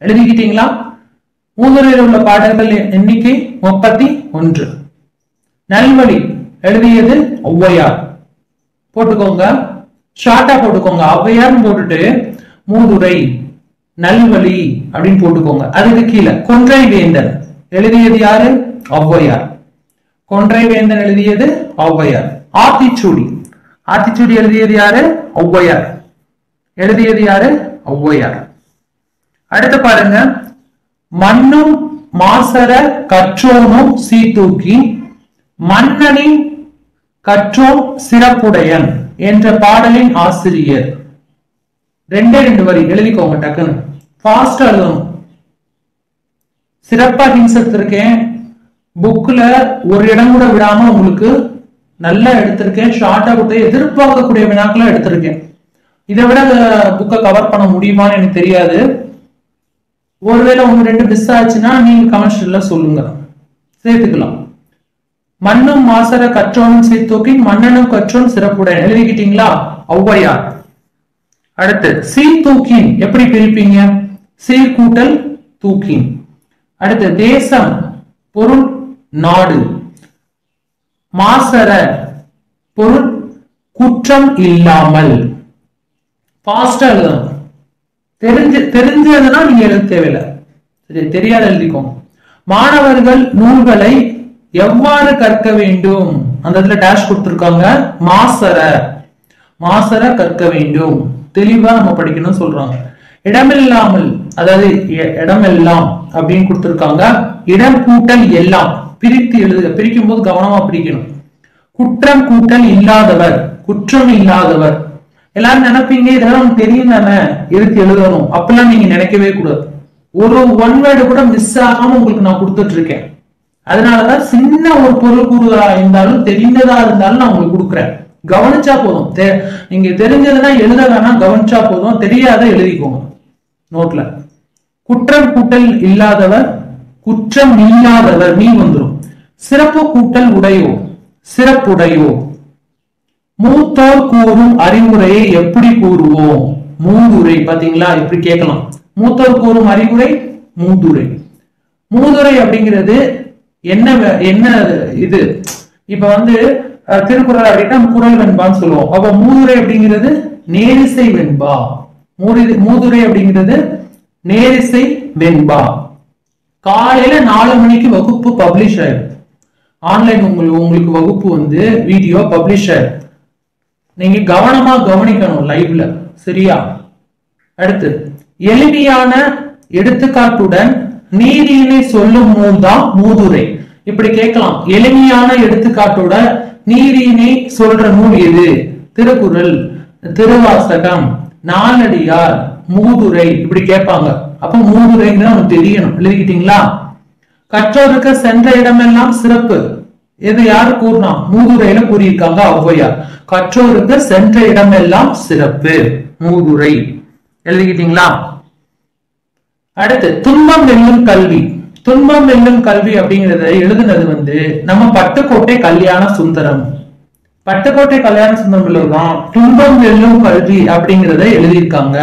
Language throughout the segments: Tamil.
எழுதிக்கிட்டீங்களா மூதுரையில் உள்ள பாடல்கள் எண்ணிக்கை முப்பத்தி ஒன்று நல்வழி எழுதியது ஔவையார் போட்டுக்கோங்க ஷார்ட்டா போட்டுக்கோங்க ஔவையார்னு போட்டுட்டு மூதுரை நல்வழி அப்படின்னு போட்டுக்கோங்க அதுக்கு கீழே கொன்றை வேந்தன் எழுதியது யாரு ஔவையார் கொன்றை வேந்தன் எழுதியது ஔவையார் ஆத்திச்சூடி ஆத்திச்சூடி எழுதியது யாரு ஔவையார் எழுதியது யாரு ஔவையார் அடுத்து பாருங்க மண்ணும் மாசர கற்றோனும் சீதூக்கி மன்னனின் கற்றோன் சிறப்புடையன் என்ற பாடலின் ஆசிரியர் ரெண்டே ரெண்டு வரி எழுதிக்கோங்க டக்குன்னு ஃபாஸ்டா எழுதணும் சிறப்பா ஹின்ஸ் எடுத்திருக்கேன் புக்ல ஒரு இடம் கூட விடாம உங்களுக்கு நல்லா எடுத்திருக்கேன் ஷார்ட்டா கொடுத்து எதிர்பார்க்கக்கூடிய வினாக்களை எடுத்திருக்கேன் இதை விட புக்கை கவர் பண்ண முடியுமான்னு எனக்கு தெரியாது ஒருவேளை ஒன்று ரெண்டு மிஸ் ஆச்சுன்னா நீங்க கமெண்ட்ஸ்ல சொல்லுங்க சேர்த்துக்கலாம் மண்ணும் மாசர கற்றோனும் சீத்தூக்கின் மன்னனும் கற்றோன் சிறப்புடன் எழுதிக்கிட்டீங்களா ஔவையார் அடுத்து சீர்தூக்கின் எப்படி பிரிப்பீங்க சீர்கூட்டல் தூக்கின் அடுத்து தேசம் பொருள் நாடு மாசர பொருள் குற்றம் இல்லாமல் ஃபாஸ்டா எழுதணும் தெரிஞ்சு தெரிஞ்சதுன்னா நீங்க எழுத தேவையில்லை சரி தெரியாத எழுதிக்கோங்க மாணவர்கள் நூல்களை எவ்வாறு கற்க வேண்டும் அந்த இடத்துல டேஷ் கொடுத்திருக்காங்க மாசர மாசர கற்க வேண்டும் தெளிவா நம்ம படிக்கணும்னு சொல்றாங்க இடமில்லாமல் அதாவது இ- இடமெல்லாம் அப்படின்னு கொடுத்திருக்காங்க இடம் கூட்டல் எல்லாம் பிரித்து எழுதுக பிரிக்கும் போது கவனமா பிரிக்கணும் குற்றம் கூட்டல் இல்லாதவர் குற்றம் இல்லாதவர் எல்லாரும் நினைப்பீங்க இதெல்லாம் நமக்கு தெரியும் தானே எதுக்கு எழுதணும் அப்பெல்லாம் நீங்க நினைக்கவே கூடாது ஒரு ஒன் வேர்டு கூட மிஸ் ஆகாம உங்களுக்கு நான் கொடுத்துட்டு இருக்கேன் அதனாலதான் சின்ன ஒரு பொருள் கூறுதலா இருந்தாலும் தெரிந்ததா இருந்தாலும் நான் உங்களுக்கு கொடுக்குறேன் கவனிச்சா போதும் தெ- நீங்க தெரிஞ்சதுன்னா எழுத வேணாம் கவனிச்சா போதும் தெரியாத எழுதிக்கோங்க நோட்ல குற்றம் கூட்டல் இல்லாதவர் குற்றம் இல்லாதவர் நீ வந்துரும் சிறப்பு கூட்டல் உடையோ சிறப்புடையோ மூத்தோர் கூறும் அறிவுரையை எப்படி கூறுவோம் மூதுரை பாத்தீங்களா இப்படி கேட்கலாம் மூத்தோர் கூறும் அறிவுரை மூதுரை மூதுரை அப்படிங்கிறது என்ன வே- என்ன இது இப்ப வந்து அஹ், திருக்குறள் அப்படின்னா குறள் வெண்பான்னு சொல்லுவோம் அப்ப மூதுரை அப்படிங்கிறது நேரிசை வெண்பா மூரி- மூதுரை அப்படிங்கிறது நேரிசை வெண்பா காலையில நாலு மணிக்கு வகுப்பு பப்ளிஷ் ஆயிடும் ஆன்லைன் உங்களுக்கு உங்களுக்கு வகுப்பு வந்து வீடியோ பப்ளிஷ் ஆயிடும் நீங்க கவனமா கவனிக்கணும் லைவ்ல சரியா அடுத்து எளிமையான எடுத்துக்காட்டுடன் நீதியினை சொல்லும் நூல் தான் மூதுரை இப்படி கேட்கலாம் எளிமையான எடுத்துக்காட்டோட நீதியினை சொல்ற நூல் எது திருக்குறள் திருவாசகம் நாலடியார் மூதுரை இப்படி கேட்பாங்க அப்ப மூதுரைங்கிறது நமக்கு தெரியணும் எழுதிக்கிட்டீங்களா கற்றோருக்கு சென்ற இடமெல்லாம் சிறப்பு இது யாரு கூறினா மூதுரையில கூறியிருக்காங்க ஔவையார் கற்றோருக்கு சென்ற இடமெல்லாம் சிறப்பு மூதுரை எழுதிக்கிட்டீங்களா அடுத்து துன்பம் வெல்லும் கல்வி துன்பம் வெல்லும் கல்வி அப்படிங்கறத எழுதுனது வந்து நம்ம பட்டுக்கோட்டை கல்யாண சுந்தரம் பட்டுக்கோட்டை கல்யாண சுந்தரம் தான் துன்பம் வெல்லும் கல்வி அப்படிங்கறத எழுதியிருக்காங்க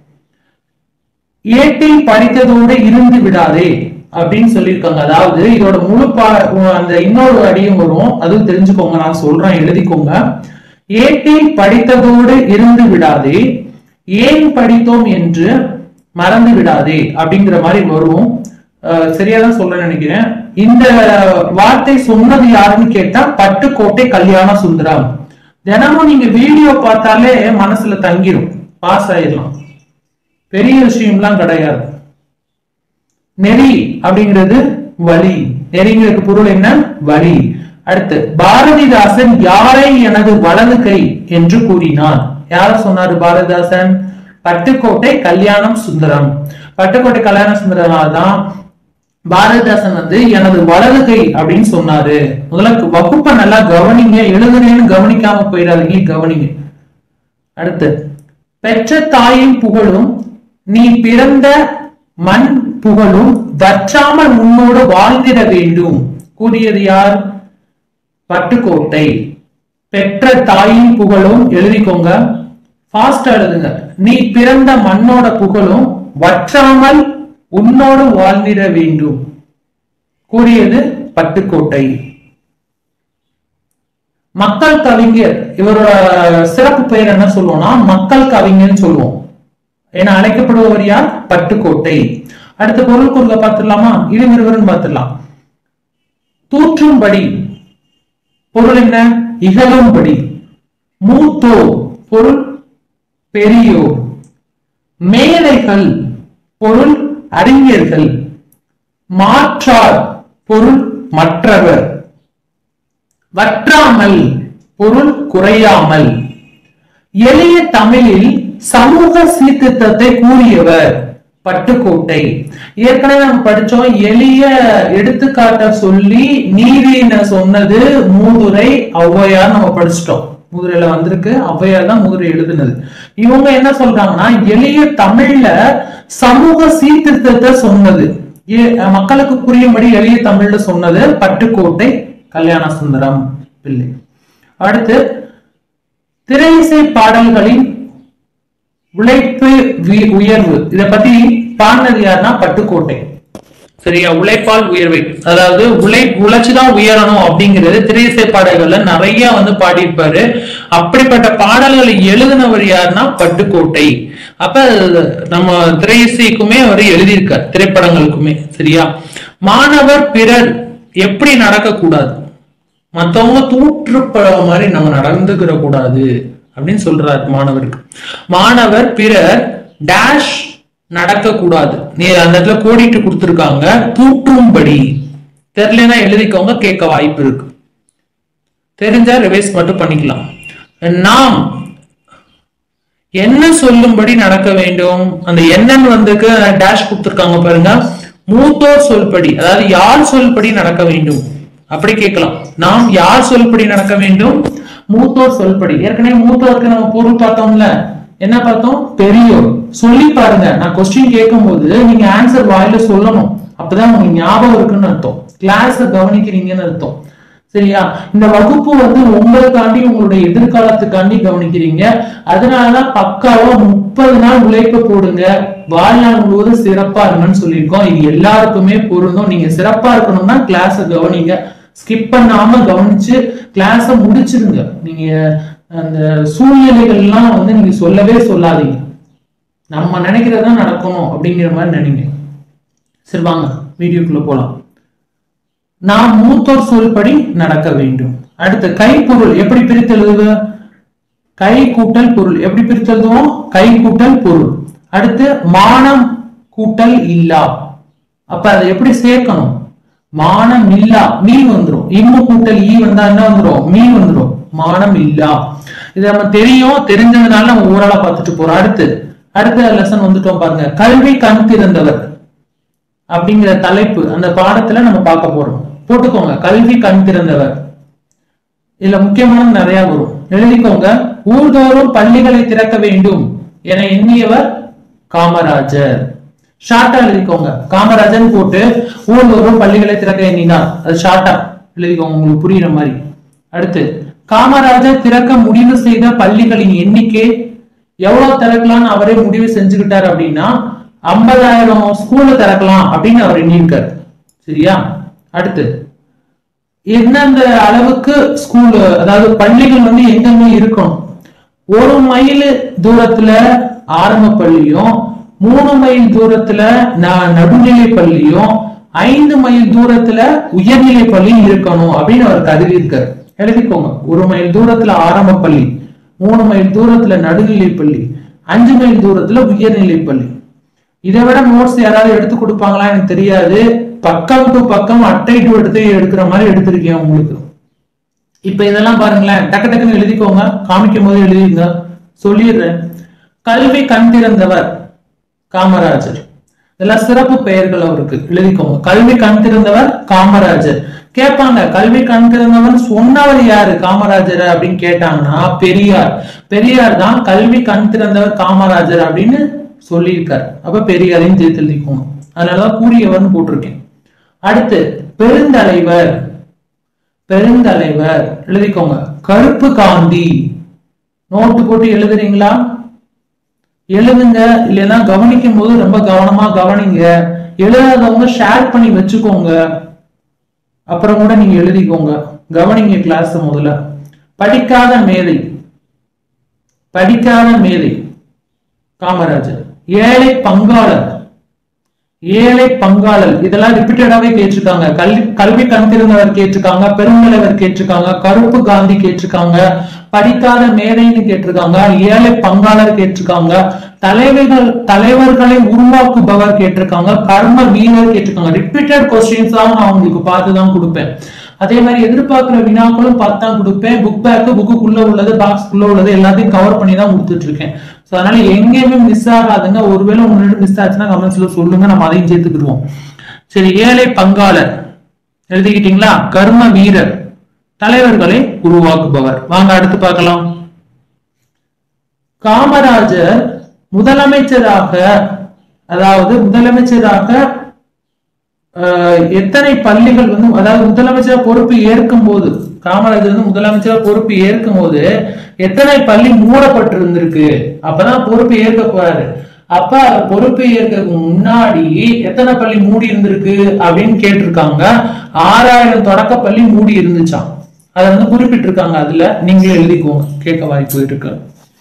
ஏட்டில் படித்ததோடு இருந்து விடாதே அப்படின்னு சொல்லியிருக்காங்க அதாவது இதோட முழு பா அந்த இன்னொரு அடியும் வரும் அதுவும் தெரிஞ்சுக்கோங்க நான் சொல்றேன் எழுதிக்கோங்க ஏட்டில் படித்ததோடு இருந்து விடாதே ஏன் படித்தோம் என்று மறந்து விடாதே அப்படிங்கிற மாதிரி வரும் அஹ் சரியாதான் சொல்றேன்னு நினைக்கிறேன் இந்த வார்த்தை சொன்னது யாருன்னு கேட்டா பட்டுக்கோட்டை கல்யாண சுந்தரம் தினமும் நீங்க வீடியோ பார்த்தாலே மனசுல தங்கிரும் பாஸ் ஆயிடலாம் பெரிய விஷயம்லாம் கிடையாது நெறி அப்படிங்கிறது வழி நெறிங்கிறதுக்கு பொருள் என்ன வழி அடுத்து பாரதிதாசன் யாரை எனது வலது கை என்று கூறினார் யார சொன்னாரு பாரதிதாசன் பட்டுக்கோட்டை கல்யாணம் சுந்தரம் பட்டுக்கோட்டை கல்யாண சுந்தரனால தான் பாரதிதாசன் வந்து எனது வலது கை அப்படின்னு சொன்னாரு முதல்ல வகுப்பை நல்லா கவனிங்க எழுதுனேன்னு கவனிக்காம போயிடாதீங்க கவனிங்க அடுத்து பெற்ற தாயின் புகழும் நீ பிறந்த மண் புகழும் வற்றாமல் உன்னோடு வாழ்ந்திட வேண்டும் கூறியது யார் பட்டுக்கோட்டை பெற்ற தாயின் புகழும் எழுதிக்கோங்க ஃபாஸ்டா எழுதுங்க நீ பிறந்த மண்ணோட புகழும் வற்றாமல் உன்னோடு வாழ்ந்திட வேண்டும் கூறியது பட்டுக்கோட்டை மக்கள் கவிஞர் இவரோட சிறப்பு பெயர் என்ன சொல்லுவோம்னா மக்கள் கவிஞர்னு சொல்லுவோம் என அழைக்கப்படுபவர் யார் பட்டுக்கோட்டை அடுத்த பொருள் குறுக பார்த்துடலாமா இது விறுவிறுன்னு பார்த்துடலாம் தூற்றும்படி பொருள் என்ன இகழும்படி மூத்தோ பொருள் பெரியோர் மேதைகள் பொருள் அறிஞர்கள் மாற்றார் பொருள் மற்றவர் வற்றாமல் பொருள் குறையாமல் எளிய தமிழில் சமூக சீர்திருத்தத்தை கூறியவர் பட்டுக்கோட்டை ஏற்கனவே நம்ம படிச்சோம் எளிய எடுத்துக்காட்ட சொல்லி நீதின சொன்னது மூதுரை ஔவையார் நம்ம படிச்சிட்டோம் மூதுரையில வந்திருக்கு ஔவையார் தான் மூதுரை எழுதுனது இவங்க என்ன சொல்றாங்கன்னா எளிய தமிழ்ல சமூக சீர்திருத்தத்தை சொன்னது ஏ- மக்களுக்கு புரியும்படி எளிய தமிழ்ல சொன்னது பட்டுக்கோட்டை கல்யாண சுந்தரம் பிள்ளை அடுத்து திரையிசை பாடல்களின் உழைப்பு வி- உயர்வு இத பத்தி பாடினது யாருன்னா பட்டுக்கோட்டை சரியா உழைப்பால் உயர்வை அதாவது உழை உழைச்சுதான் உயரணும் அப்படிங்கிறது திரையிசை பாடல்கள்ல நிறைய வந்து பாடியிருப்பாரு அப்படிப்பட்ட பாடல்களை எழுதினவர் யாருன்னா பட்டுக்கோட்டை அப்ப நம்ம திரையிசைக்குமே அவர் எழுதியிருக்கார் திரைப்படங்களுக்குமே சரியா மாணவர் பிறர் எப்படி நடக்கக்கூடாது மத்தவங்க தூற்றுப்பட மாதிரி நம்ம நடந்துக்கிற கூடாது அப்படின்னு சொல்றாரு மாணவருக்கு மாணவர் பிறர் டேஷ் நடக்க கூடாது நீ அந்த இடத்துல கோடிட்டு கொடுத்துருக்காங்க தூற்றும்படி தெரியலனா எழுதிக்கோங்க கேட்க வாய்ப்பு இருக்கு தெரிஞ்சா ரிவைஸ் மட்டும் பண்ணிக்கலாம் நாம் என்ன சொல்லும்படி நடக்க வேண்டும் அந்த என்னன்னு வந்துக்கு டேஷ் கொடுத்துருக்காங்க பாருங்க மூத்தோர் சொல்படி அதாவது யார் சொல்படி நடக்க வேண்டும் அப்படி கேட்கலாம் நாம் யார் சொல்படி நடக்க வேண்டும் மூத்தோர் சொல்படி ஏற்கனவே மூத்தோருக்கு நம்ம பொருள் பார்த்தோம்ல என்ன பார்த்தோம் பெரியோர் சொல்லி பாருங்க நான் கொஸ்டின் கேட்கும்போது நீங்க ஆன்சர் வாயில சொல்லணும் அப்பதான் உங்களுக்கு ஞாபகம் இருக்குன்னு அர்த்தம் கிளாஸ கவனிக்கிறீங்கன்னு அர்த்தம் சரியா இந்த வகுப்பு வந்து உங்களுக்காண்டி உங்களுடைய எதிர்காலத்துக்காண்டி கவனிக்கிறீங்க அதனாலதான் பக்காவா முப்பது நாள் உழைப்பு போடுங்க வாழ்நாள் முழுவதும் சிறப்பா இருங்கன்னு சொல்லியிருக்கோம் இது எல்லாருக்குமே பொருந்தும் நீங்க சிறப்பா இருக்கணும்னா கிளாஸ கவனிங்க ஸ்கிப் பண்ணாம கவனிச்சு கிளாஸ முடிச்சிருங்க நீங்க அந்த சூழ்நிலைகள்லாம் வந்து நீங்க சொல்லவே சொல்லாதீங்க நம்ம நினைக்கிறதா நடக்கணும் அப்படிங்கிற மாதிரி நினைங்க சரி வாங்க வீடியோக்குள்ள போலாம் நாம் மூத்தோர் சொல்படி நடக்க வேண்டும் அடுத்து கைப்பொருள் எப்படி பிரித்து எழுதுவ கை கூட்டல் பொருள் எப்படி பிரித்து எழுதுவோம் கை கூட்டல் பொருள் அடுத்து மானம் கூட்டல் இல்லா அப்ப அதை எப்படி சேர்க்கணும் மானம் இல்லா மீன் வந்துரும் இம்மு கூட்டல் ஈ வந்தா என்ன வந்துரும் மீன் வந்துரும் மானம் இல்லா இது நம்ம தெரியும் தெரிஞ்சதுனால நம்ம ஓரளா பார்த்துட்டு போறோம் அடுத்து அடுத்த லெசன் வந்துட்டோம் பாருங்க கல்வி கண் திறந்தவர் அப்படிங்கிற தலைப்பு அந்த பாடத்துல நம்ம பார்க்க போறோம் போட்டுக்கோங்க கல்வி கண் திறந்தவர் இதுல முக்கியமானது நிறைய வரும் எழுதிக்கோங்க ஊர்தோறும் பள்ளிகளை திறக்க வேண்டும் என எண்ணியவர் காமராஜர் ஷார்ட்டா எழுதிக்கோங்க காமராஜர் போட்டு ஊர்தோறும் பள்ளிகளை திறக்க எண்ணினார் அது ஷார்ட்டா எழுதிக்கோங்க உங்களுக்கு புரியுற மாதிரி அடுத்து காமராஜர் திறக்க முடிவு செய்த பள்ளிகளின் எண்ணிக்கை எவ்வளவு திறக்கலாம்னு அவரே முடிவு செஞ்சுக்கிட்டார் அப்படின்னா ஐம்பதாயிரம் ஸ்கூல்ல திறக்கலாம் அப்படின்னு அவர் எண்ணியிருக்காரு சரியா அடுத்து எந்தெந்த அளவுக்கு ஸ்கூல் அதாவது பள்ளிகள் வந்து எங்கெங்க இருக்கணும் ஒரு மைல் தூரத்துல ஆரம்ப பள்ளியும் மூணு மைல் தூரத்துல ந- நடுநிலை பள்ளியும் ஐந்து மைல் தூரத்துல உயர்நிலை பள்ளியும் இருக்கணும் அப்படின்னு அவர் கருதி இருக்காரு எழுதிக்கோங்க ஒரு மைல் தூரத்துல ஆரம்ப பள்ளி மூணு மைல் தூரத்துல நடுநிலை பள்ளி அஞ்சு மைல் தூரத்துல உயர்நிலை பள்ளி இதை விட நோட்ஸ் யாராவது எடுத்து கொடுப்பாங்களா எனக்கு தெரியாது பக்கம் டு பக்கம் அட்டை டு எடுத்து எடுக்கிற மாதிரி எடுத்திருக்கேன் உங்களுக்கு இப்ப இதெல்லாம் பாருங்களேன் டக்கு டக்குன்னு எழுதிக்கோங்க காமிக்கும் போது எழுதிங்க சொல்லிடுறேன் கல்வி கண் திறந்தவர் காமராஜர் இதெல்லாம் சிறப்பு பெயர்கள் அவருக்கு எழுதிக்கோங்க கல்வி கண் திறந்தவர் காமராஜர் கேட்பாங்க கல்வி கண் திறந்தவர் சொன்னவர் யாரு காமராஜர் அப்படின்னு கேட்டாங்கன்னா பெரியார் பெரியார் தான் கல்வி கண் திறந்தவர் காமராஜர் அப்படின்னு சொல்லியிருக்காரு அப்ப பெரியாரையும் சேர்த்து எழுதிக்கோங்க அதனாலதான் கூறியவர்னு போட்டிருக்கேன் அடுத்து பெருந்தலைவர் பெருந்தலைவர் எழுதிக்கோங்க கருப்பு காந்தி நோட்டு போட்டு எழுதுறீங்களா எழுதுங்க இல்லைன்னா கவனிக்கும் போது ரொம்ப கவனமா கவனிங்க எழுதாதவங்க ஷேர் பண்ணி வச்சுக்கோங்க அப்புறம் கூட நீங்க எழுதிக்கோங்க கவனிங்க கிளாஸ் முதல்ல படிக்காத மேதை படிக்காத மேதை காமராஜர் ஏழை பங்காளர் ஏழை பங்காளர் இதெல்லாம் ரிப்பீட்டடாவே கேட்டிருக்காங்க கல்வி கல்வி கண் திறந்தவர் கேட்டிருக்காங்க பெருந்தலைவர் கேட்டிருக்காங்க கருப்பு காந்தி கேட்டிருக்காங்க படிக்காத மேதைன்னு கேட்டிருக்காங்க ஏழை பங்காளர் கேட்டிருக்காங்க தலைவர்கள் தலைவர்களை உருவாக்குபவர் கேட்டிருக்காங்க கர்ம வீரர் கேட்டிருக்காங்க ரிப்பீட்டட் கொஸ்டின்ஸ் தான் நான் உங்களுக்கு பார்த்து தான் கொடுப்பேன் அதே மாதிரி எதிர்பார்க்கிற வினாக்களும் பார்த்து தான் கொடுப்பேன் புக் பேக் புக்குக்குள்ள உள்ளது பாக்ஸ்க்குள்ள உள்ளது எல்லாத்தையும் கவர் பண்ணி தான் கொடுத்துட்டு இருக்கேன் ஸோ அதனால எங்கேயுமே மிஸ் ஆகாதுங்க ஒருவேளை ஒன்று ரெண்டு மிஸ் ஆச்சுன்னா கமெண்ட்ஸ்ல சொல்லுங்க நம்ம அதையும் சேர்த்துக்கிடுவோம் சரி ஏழை பங்காளர் எழுதிக்கிட்டீங்களா கர்ம வீரர் தலைவர்களை உருவாக்குபவர் வாங்க அடுத்து பார்க்கலாம் காமராஜர் முதலமைச்சராக அதாவது முதலமைச்சராக ஆஹ், எத்தனை பள்ளிகள் வந்து அதாவது முதலமைச்சர் பொறுப்பு ஏற்கும் போது காமராஜர் வந்து முதலமைச்சர் பொறுப்பு ஏற்கும் போது எத்தனை பள்ளி மூடப்பட்டிருந்திருக்கு அப்பதான் பொறுப்பு ஏற்க போறாரு அப்ப அவர் பொறுப்பு ஏற்கிறதுக்கு முன்னாடி எத்தனை பள்ளி மூடி இருந்திருக்கு அப்படின்னு கேட்டிருக்காங்க ஆறாயிரம் தொடக்க பள்ளி மூடி இருந்துச்சாம் அதை வந்து குறிப்பிட்டிருக்காங்க அதுல நீங்களே எழுதிக்கோங்க கேட்க வாய்ப்பு இருக்கு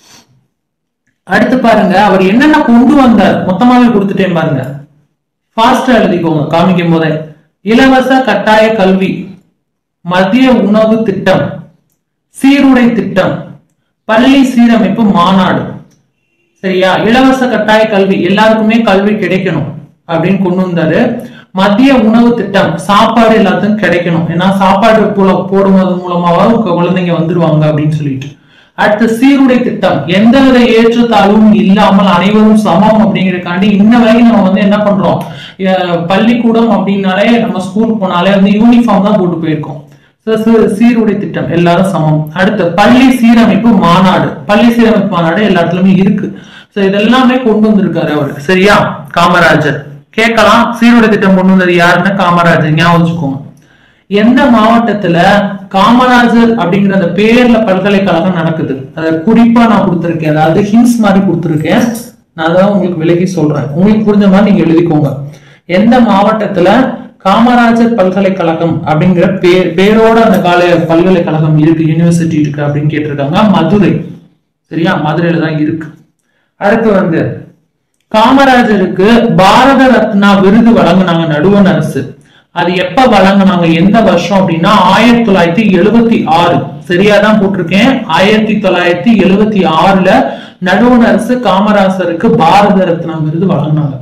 அடுத்து பாருங்க அவர் என்னென்ன கொண்டு வந்தார் மொத்தமாவே கொடுத்துட்டேன் பாருங்க ஃபாஸ்டா எழுதிக்கோங்க காமிக்கும் போதே இலவச கட்டாய கல்வி மதிய உணவு திட்டம் சீருடை திட்டம் பள்ளி சீரமைப்பு மாநாடு சரியா இலவச கட்டாய கல்வி எல்லாருக்குமே கல்வி கிடைக்கணும் அப்படின்னு கொண்டு வந்தாரு மதிய உணவு திட்டம் சாப்பாடு எல்லாத்துக்கும் கிடைக்கணும் ஏன்னா சாப்பாடு போல- போடுவது மூலமாவது உங்க குழந்தைங்க வந்துருவாங்க அப்படின்னு சொல்லிட்டு அடுத்து சீருடை திட்டம் எந்தவித ஏற்றத்தாழ்வும் இல்லாமல் அனைவரும் சமம் அப்படிங்கறதுக்காண்டி இன்ன வரைக்கும் நம்ம வந்து என்ன பண்றோம் அஹ் பள்ளிக்கூடம் அப்படின்னாலே நம்ம ஸ்கூல் போனாலே வந்து யூனிஃபார்ம் தான் போட்டு போயிருக்கோம் So, சீ- சீருடை திட்டம் எல்லாரும் சமம் அடுத்து பள்ளி சீரமைப்பு மாநாடு பள்ளி சீரமைப்பு மாநாடு எல்லா இடத்துலயுமே இருக்கு சோ இதெல்லாமே கொண்டு வந்திருக்காரு அவர் சரியா காமராஜர் கேட்கலாம் சீருடை திட்டம் கொண்டு வந்தது யாருன்னா காமராஜர் ஞாபகம் வச்சுக்கோங்க எந்த மாவட்டத்துல காமராஜர் அப்படிங்கிற அந்த பேர்ல பல்கலைக்கழகம் நடக்குது அதை குறிப்பா நான் கொடுத்திருக்கேன் அதாவது ஹின்ஸ் மாதிரி கொடுத்திருக்கேன் நான் அதான் உங்களுக்கு விலகி சொல்றேன் உங்களுக்கு புரிஞ்ச மாதிரி நீங்க எழுதிக்கோங்க எந்த மாவட்டத்துல காமராஜர் பல்கலைக்கழகம் அப்படிங்கிற பேர் பேரோட அந்த கால பல்கலைக்கழகம் இருக்கு யூனிவர்சிட்டி இருக்கு அப்படின்னு கேட்டிருக்காங்க மதுரை சரியா மதுரையில தான் இருக்கு அடுத்து வந்து காமராஜருக்கு பாரத ரத்னா விருது வழங்குனாங்க நடுவண் அரசு அது எப்ப வழங்குனாங்க எந்த வருஷம் அப்படின்னா ஆயிரத்தி தொள்ளாயிரத்தி எழுபத்தி ஆறு சரியா தான் போட்டிருக்கேன் ஆயிரத்தி தொள்ளாயிரத்தி எழுபத்தி ஆறுல நடுவண் அரசு காமராஜருக்கு பாரத ரத்னா விருது வழங்கினாங்க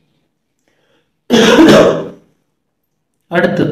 அடுத்து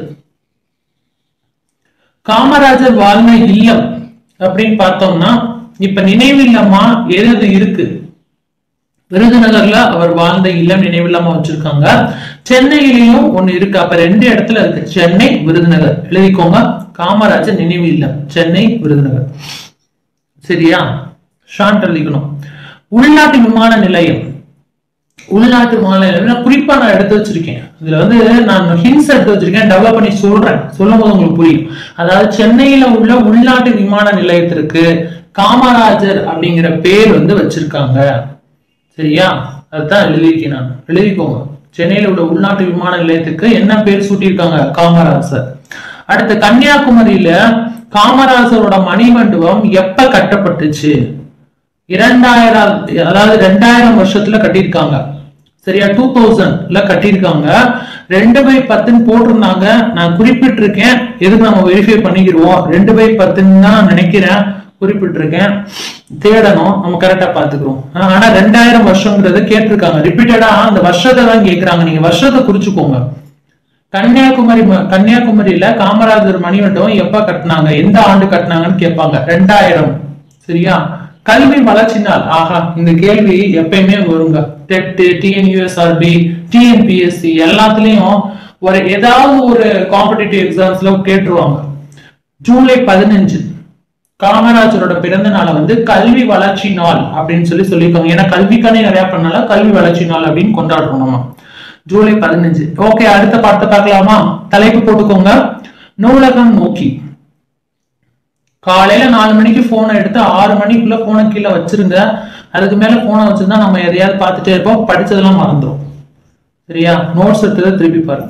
காமராஜர் வாழ்ந்த இல்லம் அப்படின்னு பார்த்தோம்னா இப்ப நினைவில்லமா எது எது இருக்கு விருதுநகர்ல அவர் வாழ்ந்த இல்லம் நினைவில்லமா வச்சிருக்காங்க சென்னையிலயும் ஒண்ணு இருக்கு அப்ப ரெண்டு இடத்துல இருக்கு சென்னை விருதுநகர் எழுதிக்கோங்க காமராஜர் நினைவு இல்லம் சென்னை விருதுநகர் சரியா ஷார்ட் எழுதிக்கணும் உள்நாட்டு விமான நிலையம் உள்நாட்டு விமான நிலையம் நான் குறிப்பா நான் எடுத்து வச்சிருக்கேன் இதுல வந்து நான் ஹின்ஸ் எடுத்து வச்சிருக்கேன் டெவலப் பண்ணி சொல்றேன் சொல்லும் போது உங்களுக்கு புரியும் அதாவது சென்னையில உள்ள உள்நாட்டு விமான நிலையத்திற்கு காமராஜர் அப்படிங்கிற பேர் வந்து வச்சிருக்காங்க சரியா அதுதான் எழுதியிருக்கேன் நான் எழுதிக்கோங்க சென்னையில உள்ள உள்நாட்டு விமான நிலையத்துக்கு என்ன பேர் சூட்டியிருக்காங்க காமராஜர் அடுத்து கன்னியாகுமரியில காமராஜரோட மணிமண்டபம் எப்ப கட்டப்பட்டுச்சு இரண்டாயிரம் அதாவது ரெண்டாயிரம் வருஷத்துல கட்டியிருக்காங்க சரியா டூ தௌசண்ட்ல கட்டியிருக்காங்க ரெண்டு பை பத்துன்னு போட்டிருந்தாங்க நான் குறிப்பிட்டிருக்கேன் எதுக்கு நம்ம வெரிஃபை பண்ணிக்கிடுவோம் ரெண்டு பை பத்துன்னு தான் நான் நினைக்கிறேன் குறிப்பிட்டிருக்கேன் தேடணும் நம்ம கரெக்டா பாத்துக்கிறோம் ஆஹ் ஆனா ரெண்டாயிரம் வருஷங்கிறது கேட்டிருக்காங்க ரிப்பீட்டடா அந்த வருஷத்தை தான் கேக்குறாங்க நீங்க வருஷத்தை குறிச்சுக்கோங்க கன்னியாகுமரி ம- கன்னியாகுமரியில காமராஜர் மணிமண்டபம் எப்ப கட்டினாங்க எந்த ஆண்டு கட்டினாங்கன்னு கேட்பாங்க ரெண்டாயிரம் சரியா கல்வி வளர்ச்சி நாள் ஆஹா இந்த கேள்வி எப்பயுமே வருங்க டெட் டிஎன்யூஎஸ்ஆர்பி டிஎன்பிஎஸ்சி எல்லாத்துலயும் ஒரு ஏதாவது ஒரு காம்படிட்டிவ் எக்ஸாம்ஸ்ல கேட்டுருவாங்க ஜூலை பதினஞ்சு காமராஜரோட பிறந்த நாளை வந்து கல்வி வளர்ச்சி நாள் அப்படின்னு சொல்லி சொல்லியிருக்காங்க ஏன்னா கல்விக்கானே நிறைய பண்ணால கல்வி வளர்ச்சி நாள் அப்படின்னு கொண்டாடுறோம் நம்ம ஜூலை பதினஞ்சு ஓகே அடுத்த பாடத்தை பார்க்கலாமா தலைப்பு போட்டுக்கோங்க நூலகம் நோக்கி காலையில நாலு மணிக்கு போனை எடுத்து ஆறு மணிக்குள்ள போனை கீழே வச்சிருங்க அதுக்கு மேல போனை வச்சிருந்தா நம்ம எதையாவது பார்த்துட்டே இருப்போம் படிச்சதெல்லாம் மறந்துடும் சரியா நோட்ஸ் எடுத்ததை திருப்பி பாருங்க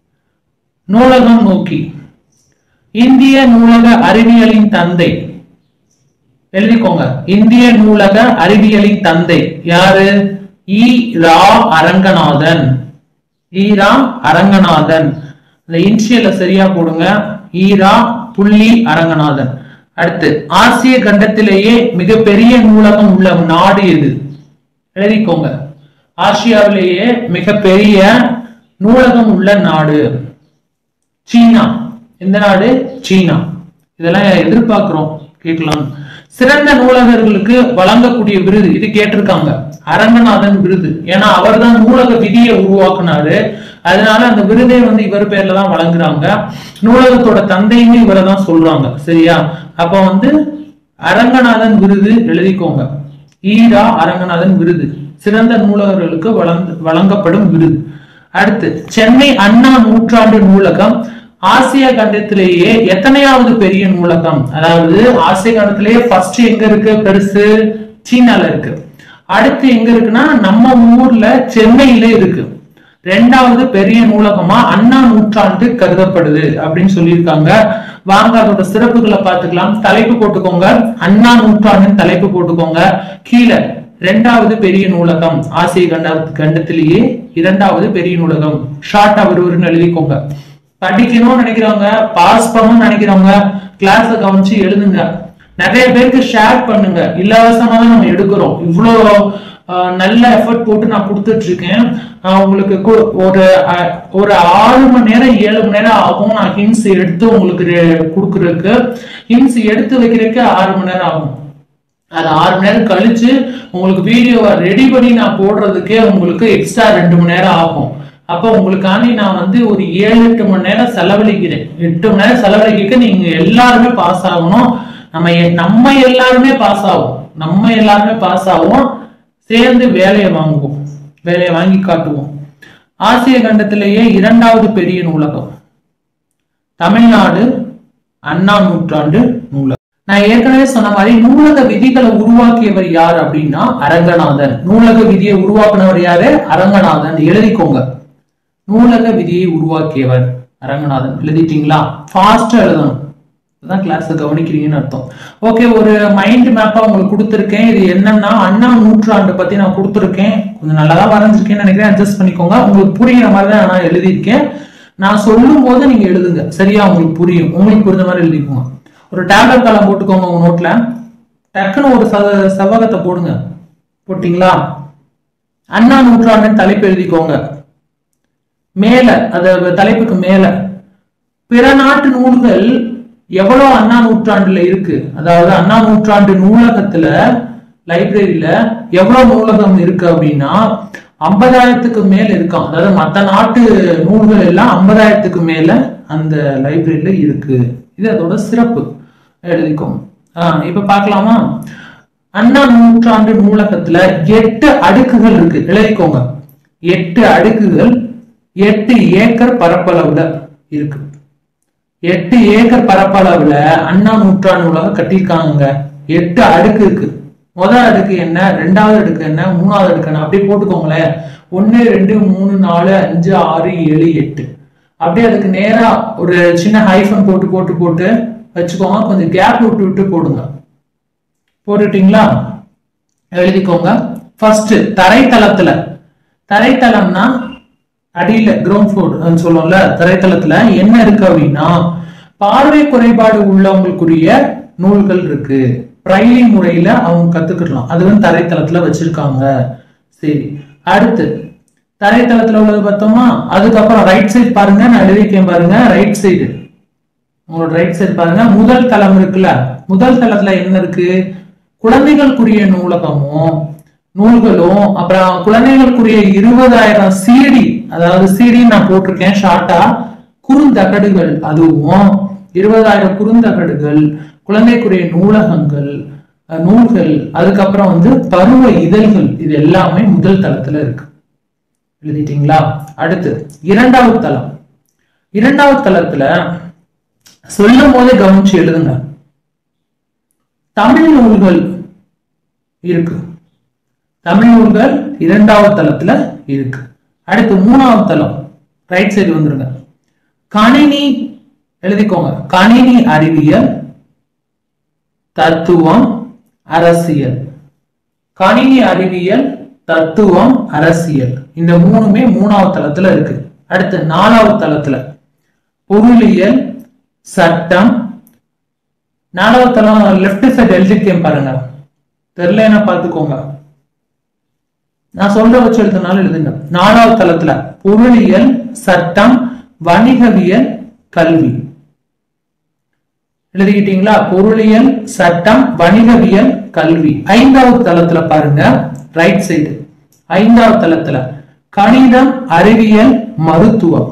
நூலகம் நோக்கி இந்திய நூலக அறிவியலின் தந்தை எழுதிக்கோங்க இந்திய நூலக அறிவியலின் தந்தை யாரு இ ரா அரங்கநாதன் ஈ ரா அரங்கநாதன் இந்த இன்சியல சரியா போடுங்க ஈரா புள்ளி அரங்கநாதன் அடுத்து ஆசிய கண்டத்திலேயே மிகப்பெரிய நூலகம் உள்ள நாடு எது எழுதிக்கோங்க ஆசியாவிலேயே மிகப்பெரிய நூலகம் உள்ள நாடு சீனா எந்த நாடு சீனா இதெல்லாம் எதிர்பார்க்கிறோம் கேட்கலாம் சிறந்த நூலகர்களுக்கு வழங்கக்கூடிய விருது இது கேட்டிருக்காங்க அரங்கநாதன் விருது ஏன்னா அவர்தான் நூலக விதியை உருவாக்குனாரு அதனால அந்த விருதே வந்து இவர் பேர்ல தான் வழங்குறாங்க நூலகத்தோட தந்தையுமே இவரை தான் சொல்றாங்க சரியா அப்ப வந்து அரங்கநாதன் விருது எழுதிக்கோங்க ஈரா அரங்கநாதன் விருது சிறந்த நூலகர்களுக்கு வழங்க வழங்கப்படும் விருது அடுத்து சென்னை அண்ணா நூற்றாண்டு நூலகம் ஆசிய கண்டத்திலேயே எத்தனையாவது பெரிய நூலகம் அதாவது ஆசிய கண்டத்திலேயே ஃபர்ஸ்ட் எங்க இருக்கு பெருசு சீனால இருக்கு அடுத்து எங்க இருக்குன்னா நம்ம ஊர்ல சென்னையில இருக்கு ரெண்டாவது பெரிய நூலகமா அண்ணா நூற்றாண்டு கருதப்படுது அப்படின்னு சொல்லியிருக்காங்க வாங்க அதோட சிறப்புகளை பார்த்துக்கலாம் தலைப்பு போட்டுக்கோங்க அண்ணா நூற்றாண்டின் தலைப்பு போட்டுக்கோங்க கீழே ரெண்டாவது பெரிய நூலகம் ஆசிய கண்ட கண்டத்திலேயே இரண்டாவது பெரிய நூலகம் ஷார்ட்டா ஒருவருன்னு எழுதிக்கோங்க படிக்கணும்னு நினைக்கிறவங்க பாஸ் பண்ணணும்னு நினைக்கிறவங்க கிளாஸ கவனிச்சு எழுதுங்க நிறைய பேருக்கு ஷேர் பண்ணுங்க இலவசமா தான் நம்ம எடுக்கிறோம் இவ்வளோ ஆஹ், நல்ல எஃபர்ட் போட்டு நான் கொடுத்துட்டு இருக்கேன் ஆஹ், உங்களுக்கு கு- ஒரு ஆஹ், ஒரு ஆறு மணி நேரம் ஏழு மணி நேரம் ஆகும் நான் ஹின்ஸ் எடுத்து உங்களுக்கு ரெ- கொடுக்கறதுக்கு ஹின்ஸ் எடுத்து வைக்கிறதுக்கு ஆறு மணி நேரம் ஆகும் அது ஆறு மணி நேரம் கழிச்சு உங்களுக்கு வீடியோவை ரெடி பண்ணி நான் போடுறதுக்கே உங்களுக்கு எக்ஸ்ட்ரா ரெண்டு மணி நேரம் ஆகும் அப்போ உங்களுக்காண்டி நான் வந்து ஒரு ஏழு எட்டு மணி நேரம் செலவழிக்கிறேன் எட்டு மணி நேரம் செலவழிக்க நீங்க எல்லாருமே பாஸ் ஆகணும் நம்ம எ- நம்ம எல்லாருமே பாஸ் ஆகும் நம்ம எல்லாருமே பாஸ் ஆகும் சேர்ந்து வேலையை வாங்குவோம் வேலையை வாங்கி காட்டுவோம் ஆசிய கண்டத்திலேயே இரண்டாவது பெரிய நூலகம் தமிழ்நாடு அண்ணா நூற்றாண்டு நூலகம் நான் ஏற்கனவே சொன்ன மாதிரி நூலக விதிகளை உருவாக்கியவர் யார் அப்படின்னா அரங்கநாதன் நூலக விதியை உருவாக்குனவர் யாரு அரங்கநாதன் எழுதிக்கோங்க நூலக விதியை உருவாக்கியவர் அரங்கநாதன் எழுதிட்டீங்களா ஃபாஸ்டா எழுதணும் அதான் கிளாஸ் கவனிக்கிறீங்கன்னு அர்த்தம் ஓகே ஒரு மைண்ட் மேப்பா உங்களுக்கு கொடுத்துருக்கேன் இது என்னன்னா அண்ணா நூற்றாண்டு பத்தி நான் கொடுத்துருக்கேன் கொஞ்சம் நல்லா தான் வரைஞ்சிருக்கேன்னு நினைக்கிறேன் அட்ஜஸ்ட் பண்ணிக்கோங்க உங்களுக்கு புரியுற மாதிரி தான் நான் எழுதியிருக்கேன் நான் சொல்லும் போது நீங்க எழுதுங்க சரியா உங்களுக்கு புரியும் உங்களுக்கு புரிஞ்ச மாதிரி எழுதிக்கோங்க ஒரு டேப்லெட் காலம் போட்டுக்கோங்க உங்க நோட்ல டக்குன்னு ஒரு ச செவ்வகத்தை போடுங்க போட்டிங்களா அண்ணா நூற்றாண்டின் தலைப்பு எழுதிக்கோங்க மேல அது தலைப்புக்கு மேல பிற நாட்டு நூல்கள் எவ்வளவு அண்ணா நூற்றாண்டுல இருக்கு அதாவது அண்ணா நூற்றாண்டு நூலகத்துல லைப்ரரியில எவ்வளவு நூலகம் இருக்கு அப்படின்னா ஐம்பதாயிரத்துக்கு மேல இருக்காம் அதாவது மத்த நாட்டு நூல்கள் எல்லாம் ஐம்பதாயிரத்துக்கு மேல அந்த லைப்ரரியில இருக்கு இது அதோட சிறப்பு எழுதிக்கோங்க ஆஹ் இப்ப பார்க்கலாமா அண்ணா நூற்றாண்டு நூலகத்துல எட்டு அடுக்குகள் இருக்கு எழுதிக்கோங்க எட்டு அடுக்குகள் எட்டு ஏக்கர் பரப்பளவுல இருக்கு எட்டு ஏக்கர் பரப்பளவுல அண்ணா நூற்றாண்டு நூலகம் கட்டியிருக்காங்க எட்டு அடுக்கு இருக்கு முதல் அடுக்கு என்ன ரெண்டாவது அடுக்கு என்ன மூணாவது அடுக்கு என்ன அப்படியே போட்டுக்கோங்களேன் ஒன்னு ரெண்டு மூணு நாலு அஞ்சு ஆறு ஏழு எட்டு அப்படியே அதுக்கு நேரா ஒரு சின்ன ஹைஃபன் போட்டு போட்டு போட்டு வச்சுக்கோங்க கொஞ்சம் கேப் விட்டு விட்டு போடுங்க போட்டுட்டீங்களா எழுதிக்கோங்க ஃபர்ஸ்ட் தரைத்தளத்துல தரைத்தளம்னா அடியில கிரவுண்ட் ஃப்ளோர் சொல்லுவோம்ல தரைத்தளத்துல என்ன இருக்கு அப்படின்னா பார்வை குறைபாடு உள்ளவங்களுக்குரிய நூல்கள் இருக்கு பிரைலி முறையில அவங்க கத்துக்கலாம் அது வந்து தரைத்தளத்துல வச்சிருக்காங்க சரி அடுத்து தரைத்தளத்துல உள்ளது பார்த்தோமா அதுக்கப்புறம் ரைட் சைடு பாருங்க நான் எழுதிக்கேன் பாருங்க ரைட் சைடு உங்களோட ரைட் சைடு பாருங்க முதல் தளம் இருக்குல்ல முதல் தளத்துல என்ன இருக்கு குழந்தைகளுக்குரிய நூலகமும் நூல்களும் அப்புறம் குழந்தைகளுக்குரிய இருபதாயிரம் சிடி அதாவது சிடி நான் போட்டிருக்கேன் ஷார்ட்டா குறுந்தகடுகள் அதுவும் இருபதாயிரம் குறுந்தகடுகள் குழந்தைக்குரிய நூலகங்கள் அஹ், நூல்கள் அதுக்கப்புறம் வந்து பருவ இதழ்கள் இது எல்லாமே முதல் தளத்துல இருக்கு எழுதிட்டீங்களா அடுத்து இரண்டாவது தளம் இரண்டாவது தளத்துல சொல்லும் போதே கவனிச்சு எழுதுங்க தமிழ் நூல்கள் இருக்கு தமிழ் நூல்கள் இரண்டாவது தளத்துல இருக்கு அடுத்து மூணாவது தளம் ரைட் சைடு வந்துருங்க கணினி எழுதிக்கோங்க கணினி அறிவியல் தத்துவம் அரசியல் கணினி அறிவியல் தத்துவம் அரசியல் இந்த மூணுமே மூணாவது தளத்துல இருக்கு அடுத்து நாலாவது தளத்துல பொருளியல் சட்டம் நாலாவது தளம் லெஃப்ட் சைடு எழுதிருக்கேன் பாருங்க தெரியலன்னா பார்த்துக்கோங்க நான் சொல்ற வச்சு எழுதுனாலும் எழுதுங்க நாலாவது தளத்துல பொருளியல் சட்டம் வணிகவியல் கல்வி எழுதிக்கிட்டீங்களா பொருளியல் சட்டம் வணிகவியல் கல்வி ஐந்தாவது தளத்துல பாருங்க ரைட் சைடு ஐந்தாவது தளத்துல கணிதம் அறிவியல் மருத்துவம்